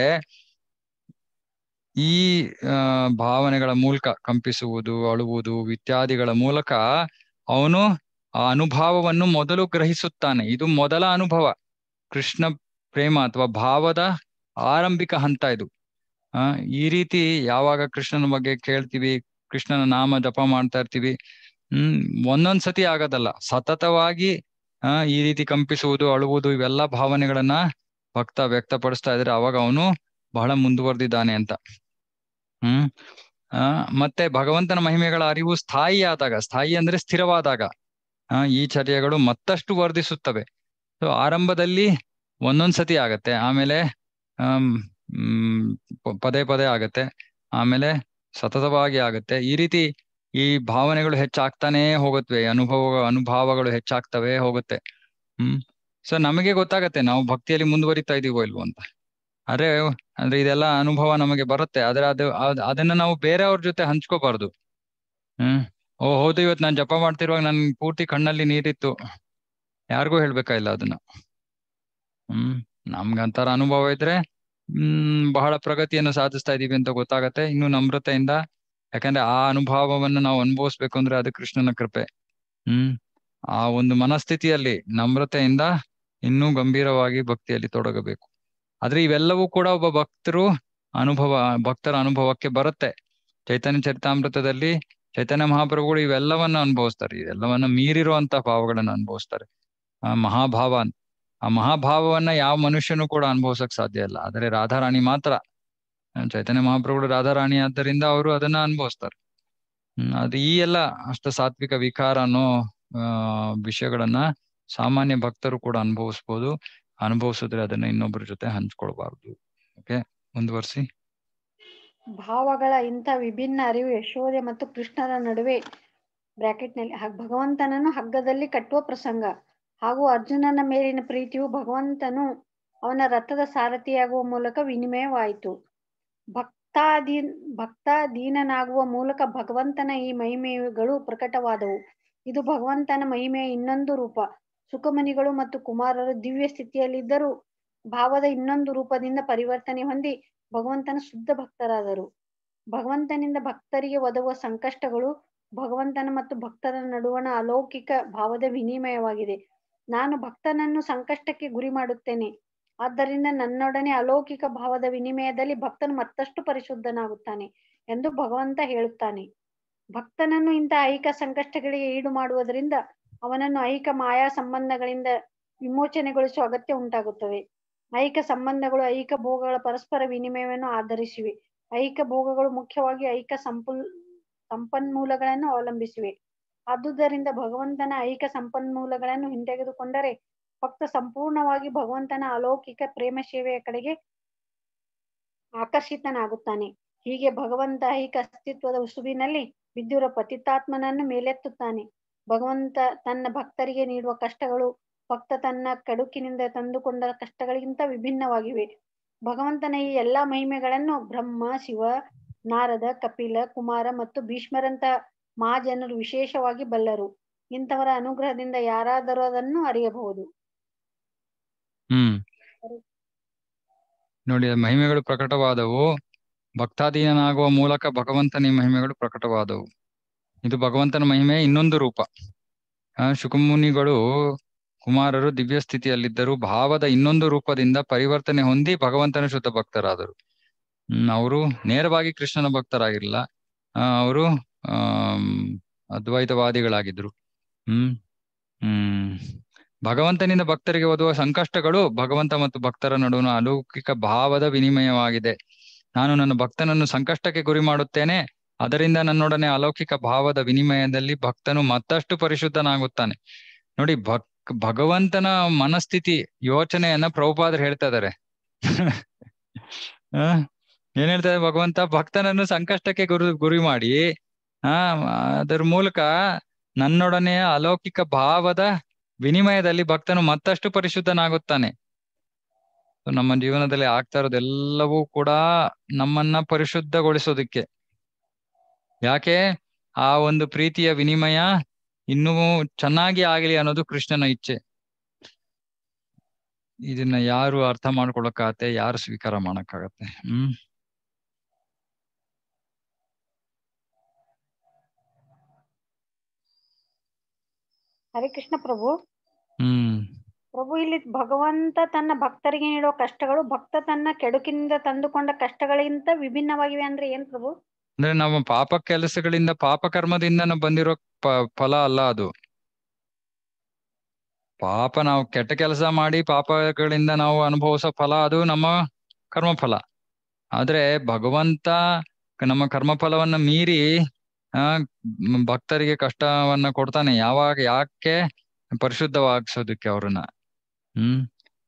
ಈ ಆ ಭಾವನೆಗಳ ಮೂಲಕ ಕಂಪಿಸುವುದು ಅಳುವುದು ಇತ್ಯಾದಿಗಳ ಮೂಲಕ ಅವನು ಆ ಅನುಭವವನ್ನು ಮೊದಲು ಗ್ರಹಿಸುತ್ತಾನೆ ಇದು ಮೊದಲ ಅನುಭವ ಕೃಷ್ಣ ಪ್ರೇಮ ಅಥವಾ ಭಾವದ ಆರಂಭಿಕ ಹಂತ ಇದು ಆ ಈ ರೀತಿ ಯಾವಾಗ ಕೃಷ್ಣನ ಬಗ್ಗೆ ಕೇಳ್ತೀವಿ ಕೃಷ್ಣನ ನಾಮ ಜಪ ಮಾಡ್ತಾ ಇರ್ತೀವಿ ಹ್ಮ್ ಒಂದೊಂದ್ ಸತಿ ಆಗೋದಲ್ಲ ಸತತವಾಗಿ ಆ ಈ ರೀತಿ ಕಂಪಿಸುವುದು ಅಳುವುದು ಇವೆಲ್ಲ ಭಾವನೆಗಳನ್ನ ಭಕ್ತ ವ್ಯಕ್ತಪಡಿಸ್ತಾ ಇದ್ರೆ ಅವಾಗ ಅವನು ಬಹಳ ಮುಂದುವರೆದಿದ್ದಾನೆ ಅಂತ ಹ್ಮ್ ಆ ಮತ್ತೆ ಭಗವಂತನ ಮಹಿಮೆಗಳ ಅರಿವು ಸ್ಥಾಯಿ ಆದಾಗ ಸ್ಥಾಯಿ ಅಂದ್ರೆ ಸ್ಥಿರವಾದಾಗ ಆ ಈ ಚರ್ಯಗಳು ಮತ್ತಷ್ಟು ವರ್ಧಿಸುತ್ತವೆ ಸೊ ಆರಂಭದಲ್ಲಿ ಒಂದೊಂದ್ ಸತಿ ಆಗತ್ತೆ ಆಮೇಲೆ ಆಮ್, ಹ್ಮ್ ಪ- ಪದೇ ಪದೇ ಆಗತ್ತೆ ಆಮೇಲೆ ಸತತವಾಗಿ ಆಗತ್ತೆ ಈ ರೀತಿ ಈ ಭಾವನೆಗಳು ಹೆಚ್ಚಾಗ್ತಾನೇ ಹೋಗುತ್ತವೆ ಅನುಭವ ಅನುಭವಗಳು ಹೆಚ್ಚಾಗ್ತವೆ ಹೋಗುತ್ತೆ ಹ್ಮ್ ಸೊ ನಮಗೆ ಗೊತ್ತಾಗತ್ತೆ ನಾವು ಭಕ್ತಿಯಲ್ಲಿ ಮುಂದುವರಿತಾ ಇದೀವೋ ಇಲ್ವೋ ಅಂತ ಆದ್ರೆ ಅಂದ್ರೆ ಇದೆಲ್ಲ ಅನುಭವ ನಮಗೆ ಬರುತ್ತೆ ಆದ್ರೆ ಅದು ಅದ್- ಅದನ್ನ ನಾವು ಬೇರೆಯವ್ರ ಜೊತೆ ಹಂಚ್ಕೋಬಾರ್ದು ಹ್ಮ್ ಓ ಹೌದು ಇವತ್ತು ನಾನು ಜಪ ಮಾಡ್ತಿರುವಾಗ ನನ್ ಪೂರ್ತಿ ಕಣ್ಣಲ್ಲಿ ನೀರಿತ್ತು ಯಾರಿಗೂ ಹೇಳ್ಬೇಕಾಗಿಲ್ಲ ಅದನ್ನ ಹ್ಮ್ ನಮ್ಗಂತಾರ ಅನುಭವ ಇದ್ರೆ ಹ್ಮ್ ಬಹಳ ಪ್ರಗತಿಯನ್ನು ಸಾಧಿಸ್ತಾ ಇದೀವಿ ಅಂತ ಗೊತ್ತಾಗತ್ತೆ ಇನ್ನು ನಮ್ರತೆಯಿಂದ ಯಾಕಂದ್ರೆ ಆ ಅನುಭವವನ್ನು ನಾವು ಅನುಭವಿಸ್ಬೇಕು ಅಂದ್ರೆ ಅದು ಕೃಷ್ಣನ ಕೃಪೆ ಹ್ಮ್ ಆ ಒಂದು ಮನಸ್ಥಿತಿಯಲ್ಲಿ ನಮ್ರತೆಯಿಂದ ಇನ್ನೂ ಗಂಭೀರವಾಗಿ ಭಕ್ತಿಯಲ್ಲಿ ತೊಡಗಬೇಕು ಆದ್ರೆ ಇವೆಲ್ಲವೂ ಕೂಡ ಒಬ್ಬ ಭಕ್ತರು ಅನುಭವ ಭಕ್ತರ ಅನುಭವಕ್ಕೆ ಬರುತ್ತೆ ಚೈತನ್ಯ ಚರಿತಾಮೃತದಲ್ಲಿ ಚೈತನ್ಯ ಮಹಾಪ್ರಭುಗಳು ಇವೆಲ್ಲವನ್ನ ಅನುಭವಿಸ್ತಾರೆ ಇವೆಲ್ಲವನ್ನ ಮೀರಿರುವಂತಹ ಭಾವಗಳನ್ನ ಅನುಭವಿಸ್ತಾರೆ ಆ ಮಹಾಭಾವ ಅಂತ ಆ ಮಹಾಭಾವವನ್ನ ಯಾವ ಮನುಷ್ಯನು ಕೂಡ ಅನುಭವಿಸಕ್ ಸಾಧ್ಯ ಇಲ್ಲ ಆದರೆ ರಾಧಾರಾಣಿ ಮಾತ್ರ ಚೈತನ್ಯ ಮಹಾಪ್ರಭುಗಳು ರಾಧಾರಾಣಿ ಆದ್ದರಿಂದ ಅವರು ಅದನ್ನ ಅನುಭವಿಸ್ತಾರೆ ಹ್ಮ್ ಅದು ಈ ಎಲ್ಲ ಅಷ್ಟ ಸಾತ್ವಿಕ ವಿಕಾರ ಅನ್ನೋ ಆ ವಿಷಯಗಳನ್ನ ಸಾಮಾನ್ಯ ಭಕ್ತರು ಕೂಡ ಅನುಭವಿಸ್ಬೋದು ಅನುಭವಿಸಿದ್ರೆ ಅದನ್ನ ಇನ್ನೊಬ್ಬರ ಜೊತೆ ಹಂಚ್ಕೊಳ್ಬಾರ್ದು ಓಕೆ ಮುಂದುವರ್ಸಿ ಭಾವಗಳ ಇಂಥ ವಿಭಿನ್ನ ಅರಿವು ಯಶೋದೆ ಮತ್ತು ಕೃಷ್ಣರ ನಡುವೆ ಬ್ರಾಕೆಟ್ನಲ್ಲಿ ಭಗವಂತನನ್ನು ಹಗ್ಗದಲ್ಲಿ ಕಟ್ಟುವ ಪ್ರಸಂಗ ಹಾಗೂ ಅರ್ಜುನನ ಮೇಲಿನ ಪ್ರೀತಿಯು ಭಗವಂತನು ಅವನ ರಥದ ಸಾರಥಿಯಾಗುವ ಮೂಲಕ ವಿನಿಮಯವಾಯಿತು ಭಕ್ತಾದೀ ಭಕ್ತಾಧೀನನಾಗುವ ಮೂಲಕ ಭಗವಂತನ ಈ ಮಹಿಮೆಗಳು ಪ್ರಕಟವಾದವು ಇದು ಭಗವಂತನ ಮಹಿಮೆಯ ಇನ್ನೊಂದು ರೂಪ ಸುಖಮನಿಗಳು ಮತ್ತು ಕುಮಾರರು ದಿವ್ಯ ಸ್ಥಿತಿಯಲ್ಲಿದ್ದರೂ ಭಾವದ ಇನ್ನೊಂದು ರೂಪದಿಂದ ಪರಿವರ್ತನೆ ಹೊಂದಿ ಭಗವಂತನ ಶುದ್ಧ ಭಕ್ತರಾದರು ಭಗವಂತನಿಂದ ಭಕ್ತರಿಗೆ ಒದಗುವ ಸಂಕಷ್ಟಗಳು ಭಗವಂತನ ಮತ್ತು ಭಕ್ತರ ನಡುವಣ ಅಲೌಕಿಕ ಭಾವದ ವಿನಿಮಯವಾಗಿದೆ ನಾನು ಭಕ್ತನನ್ನು ಸಂಕಷ್ಟಕ್ಕೆ ಗುರಿ ಮಾಡುತ್ತೇನೆ ಆದ್ದರಿಂದ ನನ್ನೊಡನೆ ಅಲೌಕಿಕ ಭಾವದ ವಿನಿಮಯದಲ್ಲಿ ಭಕ್ತನು ಮತ್ತಷ್ಟು ಪರಿಶುದ್ಧನಾಗುತ್ತಾನೆ ಎಂದು ಭಗವಂತ ಹೇಳುತ್ತಾನೆ ಭಕ್ತನನ್ನು ಇಂಥ ಐಹಿಕ ಸಂಕಷ್ಟಗಳಿಗೆ ಈಡು ಮಾಡುವುದರಿಂದ ಅವನನ್ನು ಐಹಿಕ ಮಾಯಾ ಸಂಬಂಧಗಳಿಂದ ವಿಮೋಚನೆಗೊಳಿಸುವ ಅಗತ್ಯ ಉಂಟಾಗುತ್ತದೆ ಐಹಿಕ ಸಂಬಂಧಗಳು ಐಹಿಕ ಭೋಗಗಳ ಪರಸ್ಪರ ವಿನಿಮಯವನ್ನು ಆಧರಿಸಿವೆ ಐಹಿಕ ಭೋಗಗಳು ಮುಖ್ಯವಾಗಿ ಐಹಿಕ ಸಂಪುಲ್ ಸಂಪನ್ಮೂಲಗಳನ್ನು ಅವಲಂಬಿಸಿವೆ ಆದುದರಿಂದ ಭಗವಂತನ ಐಹಿಕ ಸಂಪನ್ಮೂಲಗಳನ್ನು ಹಿಂತೆಗೆದುಕೊಂಡರೆ ಭಕ್ತ ಸಂಪೂರ್ಣವಾಗಿ ಭಗವಂತನ ಅಲೌಕಿಕ ಪ್ರೇಮ ಸೇವೆಯ ಕಡೆಗೆ ಆಕರ್ಷಿತನಾಗುತ್ತಾನೆ ಹೀಗೆ ಭಗವಂತ ಐಹಿಕ ಅಸ್ತಿತ್ವದ ಉಸುಬಿನಲ್ಲಿ ಬಿದ್ದಿರುವ ಪತಿತಾತ್ಮನನ್ನು ಮೇಲೆತ್ತುತ್ತಾನೆ ಭಗವಂತ ತನ್ನ ಭಕ್ತರಿಗೆ ನೀಡುವ ಕಷ್ಟಗಳು ಭಕ್ತ ತನ್ನ ಕಡುಕಿನಿಂದ ತಂದುಕೊಂಡ ಕಷ್ಟಗಳಿಗಿಂತ ವಿಭಿನ್ನವಾಗಿವೆ ಭಗವಂತನ ಈ ಎಲ್ಲಾ ಮಹಿಮೆಗಳನ್ನು ಬ್ರಹ್ಮ ಶಿವ ನಾರದ ಕಪಿಲ ಕುಮಾರ ಮತ್ತು ಭೀಷ್ಮರಂತಹ ಮಹಾಜನರು ವಿಶೇಷವಾಗಿ ಬಲ್ಲರು ಇಂಥವರ ಅನುಗ್ರಹದಿಂದ ಯಾರಾದರೂ ಅದನ್ನು ಅರಿಯಬಹುದು ಹ್ಮ್ ನೋಡಿ ಮಹಿಮೆಗಳು ಪ್ರಕಟವಾದವು ಭಕ್ತಾಧೀನನಾಗುವ ಮೂಲಕ ಭಗವಂತನ ಈ ಮಹಿಮೆಗಳು ಪ್ರಕಟವಾದವು ಇದು ಭಗವಂತನ ಮಹಿಮೆ ಇನ್ನೊಂದು ರೂಪ ಆ ಶುಕಮುನಿಗಳು ಕುಮಾರರು ದಿವ್ಯ ಸ್ಥಿತಿಯಲ್ಲಿದ್ದರು ಭಾವದ ಇನ್ನೊಂದು ರೂಪದಿಂದ ಪರಿವರ್ತನೆ ಹೊಂದಿ ಭಗವಂತನ ಶುದ್ಧ ಭಕ್ತರಾದರು ಹ್ಮ್ ಅವರು ನೇರವಾಗಿ ಕೃಷ್ಣನ ಭಕ್ತರಾಗಿರ್ಲಿಲ್ಲ ಅವರು ಆ ಅದ್ವೈತವಾದಿಗಳಾಗಿದ್ರು ಹ್ಮ್ ಹ್ಮ್ ಭಗವಂತನಿಂದ ಭಕ್ತರಿಗೆ ಓದುವ ಸಂಕಷ್ಟಗಳು ಭಗವಂತ ಮತ್ತು ಭಕ್ತರ ನಡುವಿನ ಅಲೌಕಿಕ ಭಾವದ ವಿನಿಮಯವಾಗಿದೆ ನಾನು ನನ್ನ ಭಕ್ತನನ್ನು ಸಂಕಷ್ಟಕ್ಕೆ ಗುರಿ ಮಾಡುತ್ತೇನೆ ಅದರಿಂದ ನನ್ನೊಡನೆ ಅಲೌಕಿಕ ಭಾವದ ವಿನಿಮಯದಲ್ಲಿ ಭಕ್ತನು ಮತ್ತಷ್ಟು ಪರಿಶುದ್ಧನಾಗುತ್ತಾನೆ ನೋಡಿ ಭಕ್ ಭಗವಂತನ ಮನಸ್ಥಿತಿ ಯೋಚನೆಯನ್ನ ಪ್ರಭುಪಾದರು ಹೇಳ್ತಾ ಇದಾರೆ ಏನ್ ಹೇಳ್ತಾರೆ ಭಗವಂತ ಭಕ್ತನನ್ನು ಸಂಕಷ್ಟಕ್ಕೆ ಗುರು ಗುರಿ ಮಾಡಿ ಆ ಅದರ ಮೂಲಕ ನನ್ನೊಡನೆಯ ಅಲೌಕಿಕ ಭಾವದ ವಿನಿಮಯದಲ್ಲಿ ಭಕ್ತನು ಮತ್ತಷ್ಟು ಪರಿಶುದ್ಧನಾಗುತ್ತಾನೆ ನಮ್ಮ ಜೀವನದಲ್ಲಿ ಆಗ್ತಾ ಇರೋದೆಲ್ಲವೂ ಕೂಡ ನಮ್ಮನ್ನ ಪರಿಶುದ್ಧಗೊಳಿಸೋದಿಕ್ಕೆ ಯಾಕೆ ಆ ಒಂದು ಪ್ರೀತಿಯ ವಿನಿಮಯ ಇನ್ನೂ ಚೆನ್ನಾಗಿ ಆಗಲಿ ಅನ್ನೋದು ಕೃಷ್ಣನ ಇಚ್ಛೆ ಇದನ್ನ ಯಾರು ಅರ್ಥ ಮಾಡ್ಕೊಳಕ್ಕಾಗತ್ತೆ ಯಾರು ಸ್ವೀಕಾರ ಮಾಡಕ್ಕಾಗತ್ತೆ ಹ್ಮ್ ಹರೇ ಕೃಷ್ಣ ಪ್ರಭು ಹ್ಮ್ ಪ್ರಭು ಇಲ್ಲಿ ಭಗವಂತ ತನ್ನ ಭಕ್ತರಿಗೆ ನೀಡುವ ಕಷ್ಟಗಳು ಭಕ್ತ ತನ್ನ ಕೆಡುಕಿನಿಂದ ತಂದುಕೊಂಡ ಕಷ್ಟಗಳಿಗಿಂತ ವಿಭಿನ್ನವಾಗಿವೆ ಅಂದ್ರೆ ಏನ್ ಪ್ರಭು ಅಂದ್ರೆ ನಮ್ಮ ಪಾಪ ಕೆಲಸಗಳಿಂದ ಪಾಪ ಕರ್ಮದಿಂದ ಬಂದಿರೋ ಫಲ ಅಲ್ಲ ಅದು ಪಾಪ ನಾವು ಕೆಟ್ಟ ಕೆಲಸ ಮಾಡಿ ಪಾಪಗಳಿಂದ ನಾವು ಅನುಭವಿಸೋ ಫಲ ಅದು ನಮ್ಮ ಕರ್ಮಫಲ ಆದ್ರೆ ಭಗವಂತ ನಮ್ಮ ಕರ್ಮಫಲವನ್ನ ಮೀರಿ ಆ ಭಕ್ತರಿಗೆ ಕಷ್ಟವನ್ನ ಕೊಡ್ತಾನೆ ಯಾವಾಗ ಯಾಕೆ ಪರಿಶುದ್ಧವಾಗಿಸೋದಕ್ಕೆ ಅವ್ರನ್ನ ಹ್ಮ್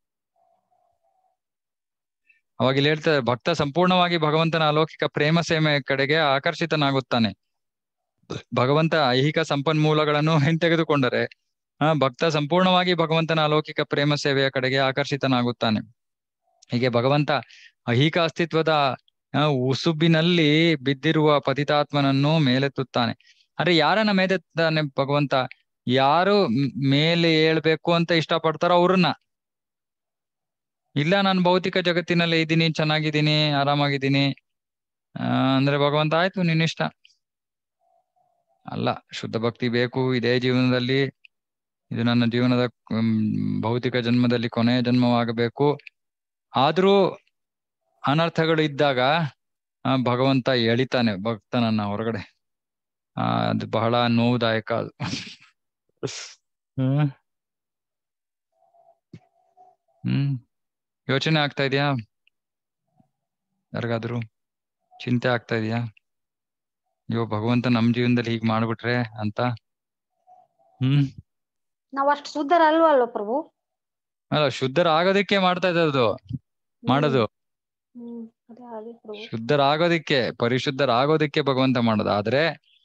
ಅವಾಗ ಇಲ್ಲಿ ಹೇಳ್ತಾರೆ ಭಕ್ತ ಸಂಪೂರ್ಣವಾಗಿ ಭಗವಂತನ ಅಲೌಕಿಕ ಪ್ರೇಮ ಸೇವೆ ಕಡೆಗೆ ಆಕರ್ಷಿತನಾಗುತ್ತಾನೆ ಭಗವಂತ ಐಹಿಕ ಸಂಪನ್ಮೂಲಗಳನ್ನು ಹಿಂತೆಗೆದುಕೊಂಡರೆ ಆ ಭಕ್ತ ಸಂಪೂರ್ಣವಾಗಿ ಭಗವಂತನ ಅಲೌಕಿಕ ಪ್ರೇಮ ಸೇವೆಯ ಕಡೆಗೆ ಆಕರ್ಷಿತನಾಗುತ್ತಾನೆ ಹೀಗೆ ಭಗವಂತ ಐಹಿಕ ಅಸ್ತಿತ್ವದ ಉಸುಬಿನಲ್ಲಿ ಬಿದ್ದಿರುವ ಪತಿತಾತ್ಮನನ್ನು ಮೇಲೆತ್ತುತ್ತಾನೆ ಆದ್ರೆ ಯಾರನ್ನ ಮೇಲೆತ್ತಾನೆ ಭಗವಂತ ಯಾರು ಮೇಲೆ ಏಳ್ಬೇಕು ಅಂತ ಇಷ್ಟಪಡ್ತಾರೋ ಅವ್ರನ್ನ ಇಲ್ಲ ನಾನು ಭೌತಿಕ ಜಗತ್ತಿನಲ್ಲೇ ಇದ್ದೀನಿ ಚೆನ್ನಾಗಿದ್ದೀನಿ ಆರಾಮಾಗಿದ್ದೀನಿ ಆ ಅಂದ್ರೆ ಭಗವಂತ ಆಯ್ತು ನಿನ್ನಿಷ್ಟ ಅಲ್ಲ ಶುದ್ಧ ಭಕ್ತಿ ಬೇಕು ಇದೇ ಜೀವನದಲ್ಲಿ ಇದು ನನ್ನ ಜೀವನದ ಹ್ಮ್, ಭೌತಿಕ ಜನ್ಮದಲ್ಲಿ ಕೊನೆಯ ಜನ್ಮವಾಗಬೇಕು ಆದ್ರೂ ಅನರ್ಥಗಳು ಇದ್ದಾಗ ಆ, ಭಗವಂತ ಎಳಿತಾನೆ ಭಕ್ತನನ್ನ ಹೊರಗಡೆ ಆ ಅದು ಬಹಳ ನೋವುದಾಯಕ ಅದು ಹ್ಮ್ ಹ್ಮ್ ಯೋಚನೆ ಆಗ್ತಾ ಇದೆಯಾ ಯಾರಿಗಾದ್ರು ಚಿಂತೆ ಆಗ್ತಾ ಇದೆಯಾ ಅಯ್ಯೋ ಭಗವಂತ ನಮ್ ಜೀವನದಲ್ಲಿ ಹೀಗ್ ಮಾಡ್ಬಿಟ್ರೆ ಅಂತ ಹ್ಮ್ ನಾವ್ ಅಷ್ಟು ಶುದ್ಧರಲ್ವಲ್ವ ಪ್ರಭು ಅಲ್ಲ ಶುದ್ಧರಾಗೋದಕ್ಕೆ ಮಾಡ್ತಾ ಇದ್ದದ್ದು ಮಾಡೋದು ಹ್ಮ್ ಅದೇ ಅದೇ ಪ್ರಭು ಶುದ್ಧರಾಗೋದಿಕ್ಕೆ ಪರಿಶುದ್ಧರಾಗೋದಿಕ್ಕೆ ಭಗವಂತ ಮಾಡೋದು ಆದ್ರೆ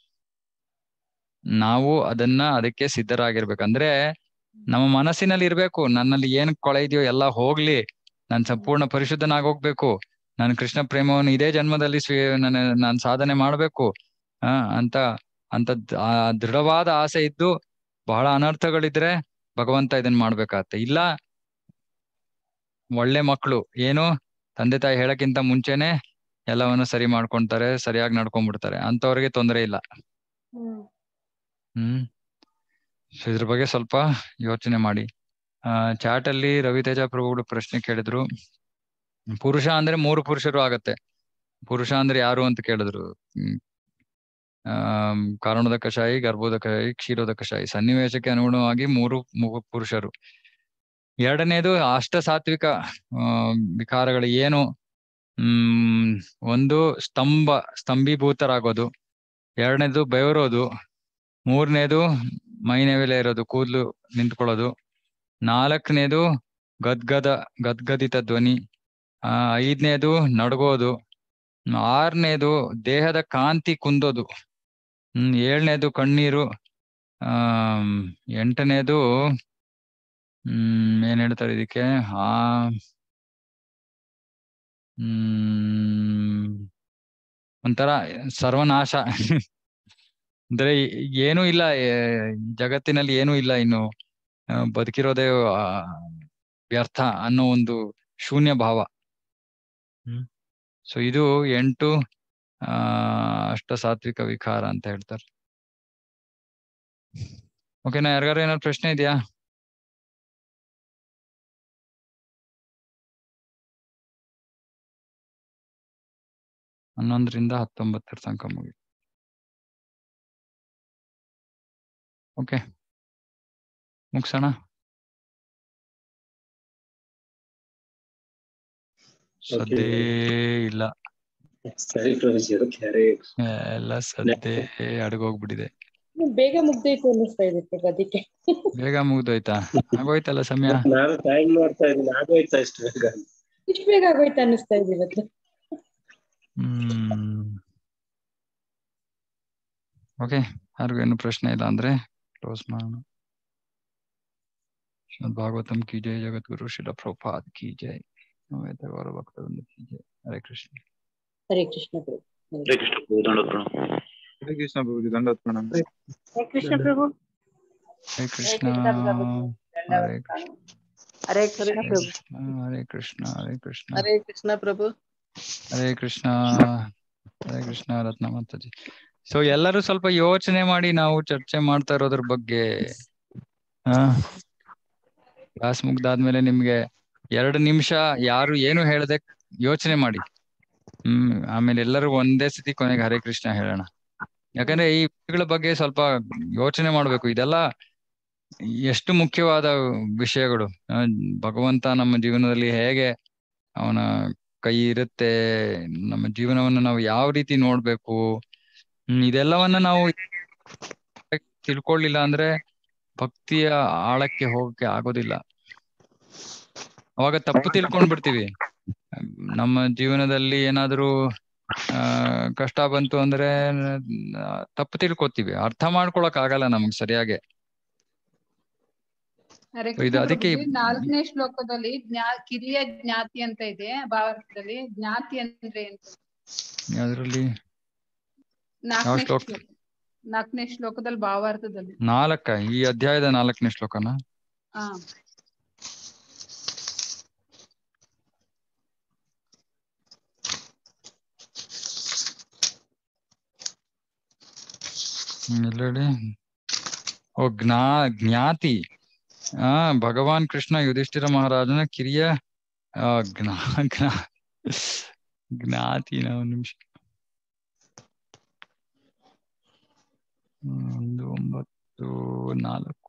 ನಾವು ಅದನ್ನ ಅದಕ್ಕೆ ಸಿದ್ಧರಾಗಿರ್ಬೇಕು ಅಂದ್ರೆ ನಮ್ಮ ಮನಸ್ಸಿನಲ್ಲಿ ಇರ್ಬೇಕು ನನ್ನಲ್ಲಿ ಏನ್ ಕೊಳೆ ಇದೆಯೋ ಎಲ್ಲ ಹೋಗ್ಲಿ ನಾನ್ ಸಂಪೂರ್ಣ ಪರಿಶುದ್ಧನಾಗೋಗ್ಬೇಕು ನಾನು ಕೃಷ್ಣ ಪ್ರೇಮವನ್ನು ಇದೇ ಜನ್ಮದಲ್ಲಿ ಸ್ವೀ ನನ್ನ ನಾನ್ ಸಾಧನೆ ಮಾಡ್ಬೇಕು ಆ ಅಂತ ಅಂತ ದ್- ಆ ದೃಢವಾದ ಆಸೆ ಇದ್ದು ಬಹಳ ಅನರ್ಥಗಳಿದ್ರೆ ಭಗವಂತ ಇದನ್ನ ಮಾಡ್ಬೇಕಾಗತ್ತೆ ಇಲ್ಲ ಒಳ್ಳೆ ಮಕ್ಕಳು ಏನು ತಂದೆ ತಾಯಿ ಹೇಳಕ್ಕಿಂತ ಮುಂಚೆನೆ ಎಲ್ಲವನ್ನು ಸರಿ ಮಾಡ್ಕೊಂತಾರೆ ಸರಿಯಾಗಿ ನಡ್ಕೊಂಡ್ಬಿಡ್ತಾರೆ ಅಂತವ್ರಿಗೆ ತೊಂದರೆ ಇಲ್ಲ ಹ್ಮ್ ಹ್ಮ್ ಸೊ ಇದ್ರ ಬಗ್ಗೆ ಸ್ವಲ್ಪ ಯೋಚನೆ ಮಾಡಿ ಆ ಚಾಟ್ ಅಲ್ಲಿ ರವಿತೇಜ ಪ್ರಭುಗಳು ಪ್ರಶ್ನೆ ಕೇಳಿದ್ರು ಪುರುಷ ಅಂದ್ರೆ ಮೂರು ಪುರುಷರು ಆಗತ್ತೆ ಪುರುಷ ಅಂದ್ರೆ ಯಾರು ಅಂತ ಕೇಳಿದ್ರು ಹ್ಮ್ ಆ ಕಾರಣದ ಕಷಾಯಿ ಗರ್ಭೋದ ಕಷಾಯಿ ಕ್ಷೀರೋದ ಕಷಾಯಿ ಸನ್ನಿವೇಶಕ್ಕೆ ಅನುಗುಣವಾಗಿ ಮೂರು ಮೂರು ಪುರುಷರು ಎರಡನೇದು ಅಷ್ಟ ಸಾತ್ವಿಕ ಆ ವಿಕಾರಗಳು ಏನು ಹ್ಮ್ ಒಂದು ಸ್ತಂಭ ಸ್ತಂಭೀಭೂತರಾಗೋದು ಎರಡನೇದು ಬೆವರೋದು ಮೂರನೇದು ಮೈನೆವೆಲೆ ಇರೋದು ಕೂದಲು ನಿಂತ್ಕೊಳ್ಳೋದು ನಾಲ್ಕನೇದು ಗದ್ಗದ ಗದ್ಗದಿತ ಧ್ವನಿ ಆ ಐದನೇದು ನಡ್ಗೋದು ಆರನೇದು ದೇಹದ ಕಾಂತಿ ಕುಂದೋದು ಹ್ಮ್ ಏಳನೇದು ಕಣ್ಣೀರು ಆ ಎಂಟನೇದು ಹ್ಮ್ ಏನ್ ಹೇಳ್ತಾರೆ ಇದಕ್ಕೆ ಆ ಹ್ಮ್ ಒಂಥರ ಸರ್ವನಾಶ ಅಂದ್ರೆ ಏನೂ ಇಲ್ಲ ಏ, ಜಗತ್ತಿನಲ್ಲಿ ಏನೂ ಇಲ್ಲ ಇನ್ನು ಆ, ಬದುಕಿರೋದೇ ಆ, ವ್ಯರ್ಥ ಅನ್ನೋ ಒಂದು ಶೂನ್ಯ ಭಾವ ಹ್ಮ್ ಸೊ ಇದು ಎಂಟು ಆ ಅಷ್ಟ ಸಾತ್ವಿಕ ವಿಕಾರ ಅಂತ ಹೇಳ್ತಾರೆ ಓಕೆನಾ ಯಾರಿಗಾರು ಏನಾದ್ರು ಪ್ರಶ್ನೆ ಇದೆಯಾ ಹನ್ನೊಂದರಿಂದ ಹತ್ತೊಂಬತ್ತರ ತನಕ ಮುಗಿ ಓಕೆ ಮುಗ್ಸೋಣ ಸದ್ದೇ ಇಲ್ಲ ಸರಿ ಪ್ರಭುಜಿ ಓಕೆ ಹರೇ ಎಲ್ಲ ಸದ್ದೇ ಅಡಗೋಗ್ಬಿಟ್ಟಿದೆ ಬೇಗ ಮುಗ್ದೈತೆ ಅನ್ನಿಸ್ತಾ ಇದೆ ಪ್ರಭು ಅದಕ್ಕೆ ಬೇಗ ಮುಗ್ದೋಯ್ತಾ ಆಗೋಯ್ತಲ್ಲ ಸಮಯ ನಾನು ಟೈಮ್ ನೋಡ್ತಾ ಇದ್ದೀನಿ ಆಗೋಯ್ತಾ ಇಷ್ಟು ಬೇಗ ಇಷ್ಟು ಬೇಗ ಆಗೋಯ್ತು ಅನ್ನಿಸ್ತಾ ಇದೆ ಇವತ್ತು ಹ್ಮ್ ಓಕೆ ಯಾರಿಗೂ ಏನು ಪ್ರಶ್ನೆ ಇಲ್ಲ ಅಂದ್ರೆ ಕ್ಲೋಸ್ ಮಾಡೋಣ ಶ್ರೀಮದ್ ಭಾಗವತಂ ಕಿ ಜೈ ಜಗದ್ಗುರು ಶಿಲ ಪ್ರಭುಪಾದ್ ಕಿ ಜೈ ವೇದ ಗೌರ ಭಕ್ತವೃಂದ ಕಿ ಜೈ ಹರೇ ಕೃಷ್ಣ ಹರೇ ಕೃಷ್ಣ ಪ್ರಭು ಹರೇ ಕೃಷ್ಣ ಪ್ರಭು ದಂಡೋತ್ ಪ್ರಣಾಮ ಹರೇ ಕೃಷ್ಣ ಪ್ರಭುಜಿ ದಂಡವತ್ ಪ್ರಣಾಮ ಹರೇ ಕೃಷ್ಣ ಪ್ರಭು ಹರೇ ಕೃಷ್ಣ ಹರೇ ಹರೇ ಕೃಷ್ಣ ಕೃಷ್ಣ ಹರೇ ಕೃಷ್ಣ ಹರೇ ಕೃಷ್ಣ ಹರೇ ಕೃಷ್ಣ ಪ್ರಭು ಹರೇ ಕೃಷ್ಣ ಹರೇ ಕೃಷ್ಣ ರತ್ನ ಮಾತಾಜಿ ಸೊ ಎಲ್ಲರೂ ಸ್ವಲ್ಪ ಯೋಚನೆ ಮಾಡಿ ನಾವು ಚರ್ಚೆ ಮಾಡ್ತಾ ಇರೋದ್ರ ಬಗ್ಗೆ ಕ್ಲಾಸ್ ಮುಗ್ದಾದ್ಮೇಲೆ ನಿಮ್ಗೆ ಎರಡು ನಿಮಿಷ ಯಾರು ಏನು ಹೇಳದೆ ಯೋಚನೆ ಮಾಡಿ ಹ್ಮ್ ಆಮೇಲೆ ಎಲ್ಲರೂ ಒಂದೇ ಸತಿ ಕೊನೆಗೆ ಹರೇ ಕೃಷ್ಣ ಹೇಳೋಣ ಯಾಕಂದ್ರೆ ಈ ವಿಷಯಗಳ ಬಗ್ಗೆ ಸ್ವಲ್ಪ ಯೋಚನೆ ಮಾಡ್ಬೇಕು ಇದೆಲ್ಲ ಎಷ್ಟು ಮುಖ್ಯವಾದ ವಿಷಯಗಳು ಆ, ಭಗವಂತ ನಮ್ಮ ಜೀವನದಲ್ಲಿ ಹೇಗೆ ಅವನ ಕೈ ಇರುತ್ತೆ ನಮ್ಮ ಜೀವನವನ್ನ ನಾವು ಯಾವ ರೀತಿ ನೋಡ್ಬೇಕು ಹ್ಮ್ ಇದೆಲ್ಲವನ್ನ ನಾವು ತಿಳ್ಕೊಳ್ಳಿಲ್ಲ ಅಂದ್ರೆ ಭಕ್ತಿಯ ಆಳಕ್ಕೆ ಹೋಗಕ್ಕೆ ಆಗೋದಿಲ್ಲ ಅವಾಗ ತಪ್ಪು ತಿಳ್ಕೊಂಡ್ ಬಿಡ್ತೀವಿ ನಮ್ಮ ಜೀವನದಲ್ಲಿ ಏನಾದ್ರೂ ಆ ಕಷ್ಟ ಬಂತು ಅಂದ್ರೆ ಆ, ತಪ್ಪು ತಿಳ್ಕೊತೀವಿ ಅರ್ಥ ಮಾಡ್ಕೊಳಕ್ ಆಗಲ್ಲ ನಮ್ಗೆ ಸರಿಯಾಗಿ ಹರೇ So ಇದು ಕೃಷ್ಣ ಅದಕ್ಕೆ ಪ್ರಭುಜಿ ನಾಲ್ಕನೇ ಶ್ಲೋಕದಲ್ಲಿ ಜ್ಞಾ ಕಿರಿಯ ಜ್ಞಾತಿ ಅಂತ ಇದೆ ಭಾವಾರ್ಥದಲ್ಲಿ ಜ್ಞಾತಿ ಅಂದ್ರೆ ಎಂತ ಅದ್ರಲ್ಲಿ ನಾಲ್ಕನೇ ಶ್ಲೋಕ? ಶ್ಲೋಕ ನಾಲ್ಕನೇ ಶ್ಲೋಕದಲ್ಲಿ ಭಾವಾರ್ಥದಲ್ಲಿ ನಾಲ್ಕ ಈ ಅಧ್ಯಾಯದ ನಾಲ್ಕನೇ ಶ್ಲೋಕನ ಹಾ ಹ್ಮ್, ಇಲ್ಲ ಹೇಳಿ ಓ ಜ್ಞಾ ಜ್ಞಾತಿ ಆ ಭಗವಾನ್ ಕೃಷ್ಣ ಯುಧಿಷ್ಠಿರ ಮಹಾರಾಜನ ಕಿರಿಯ ಆ, ಜ್ಞಾ ಜ್ಞಾ ಜ್ಞಾತಿ ಒಂದ್ ನಿಮಿಷ ಹ್ಮ್, ಒಂದು ಒಂಬತ್ತು ನಾಲ್ಕು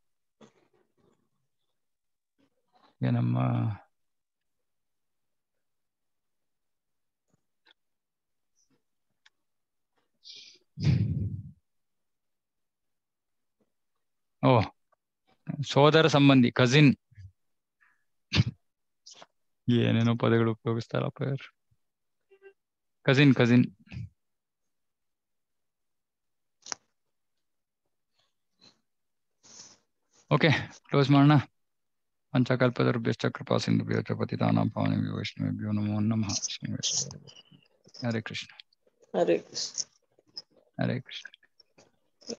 ಏನಮ್ಮ ಓ ಸೋದರ ಸಂಬಂಧಿ ಕಸಿನ್ ಏನೇನೋ ಪದಗಳು ಉಪಯೋಗಿಸ್ತಾರಪ್ಪ ಇವ್ರು ಕಸಿನ್ ಕಸಿನ್ ಓಕೆ ಕ್ಲೋಸ್ ಮಾಡೋಣ ಪಂಚಕಲ್ಪದರ್ಭ್ಯಶ್ಚ ಕೃಪಾ ಸಿಂಧುಭ್ಯೋ ಚ ಪತಿತಾನಾಂ ಪಾವನೇಭ್ಯೋ ವೈಷ್ಣವೇಭ್ಯೋ ನಮೋ ನಮಃ ಶ್ರೀ ವೈಷ್ಣವ ಹರೇ ಕೃಷ್ಣ ಹರೇ ಕೃಷ್ಣ ಹರೇ ಕೃಷ್ಣ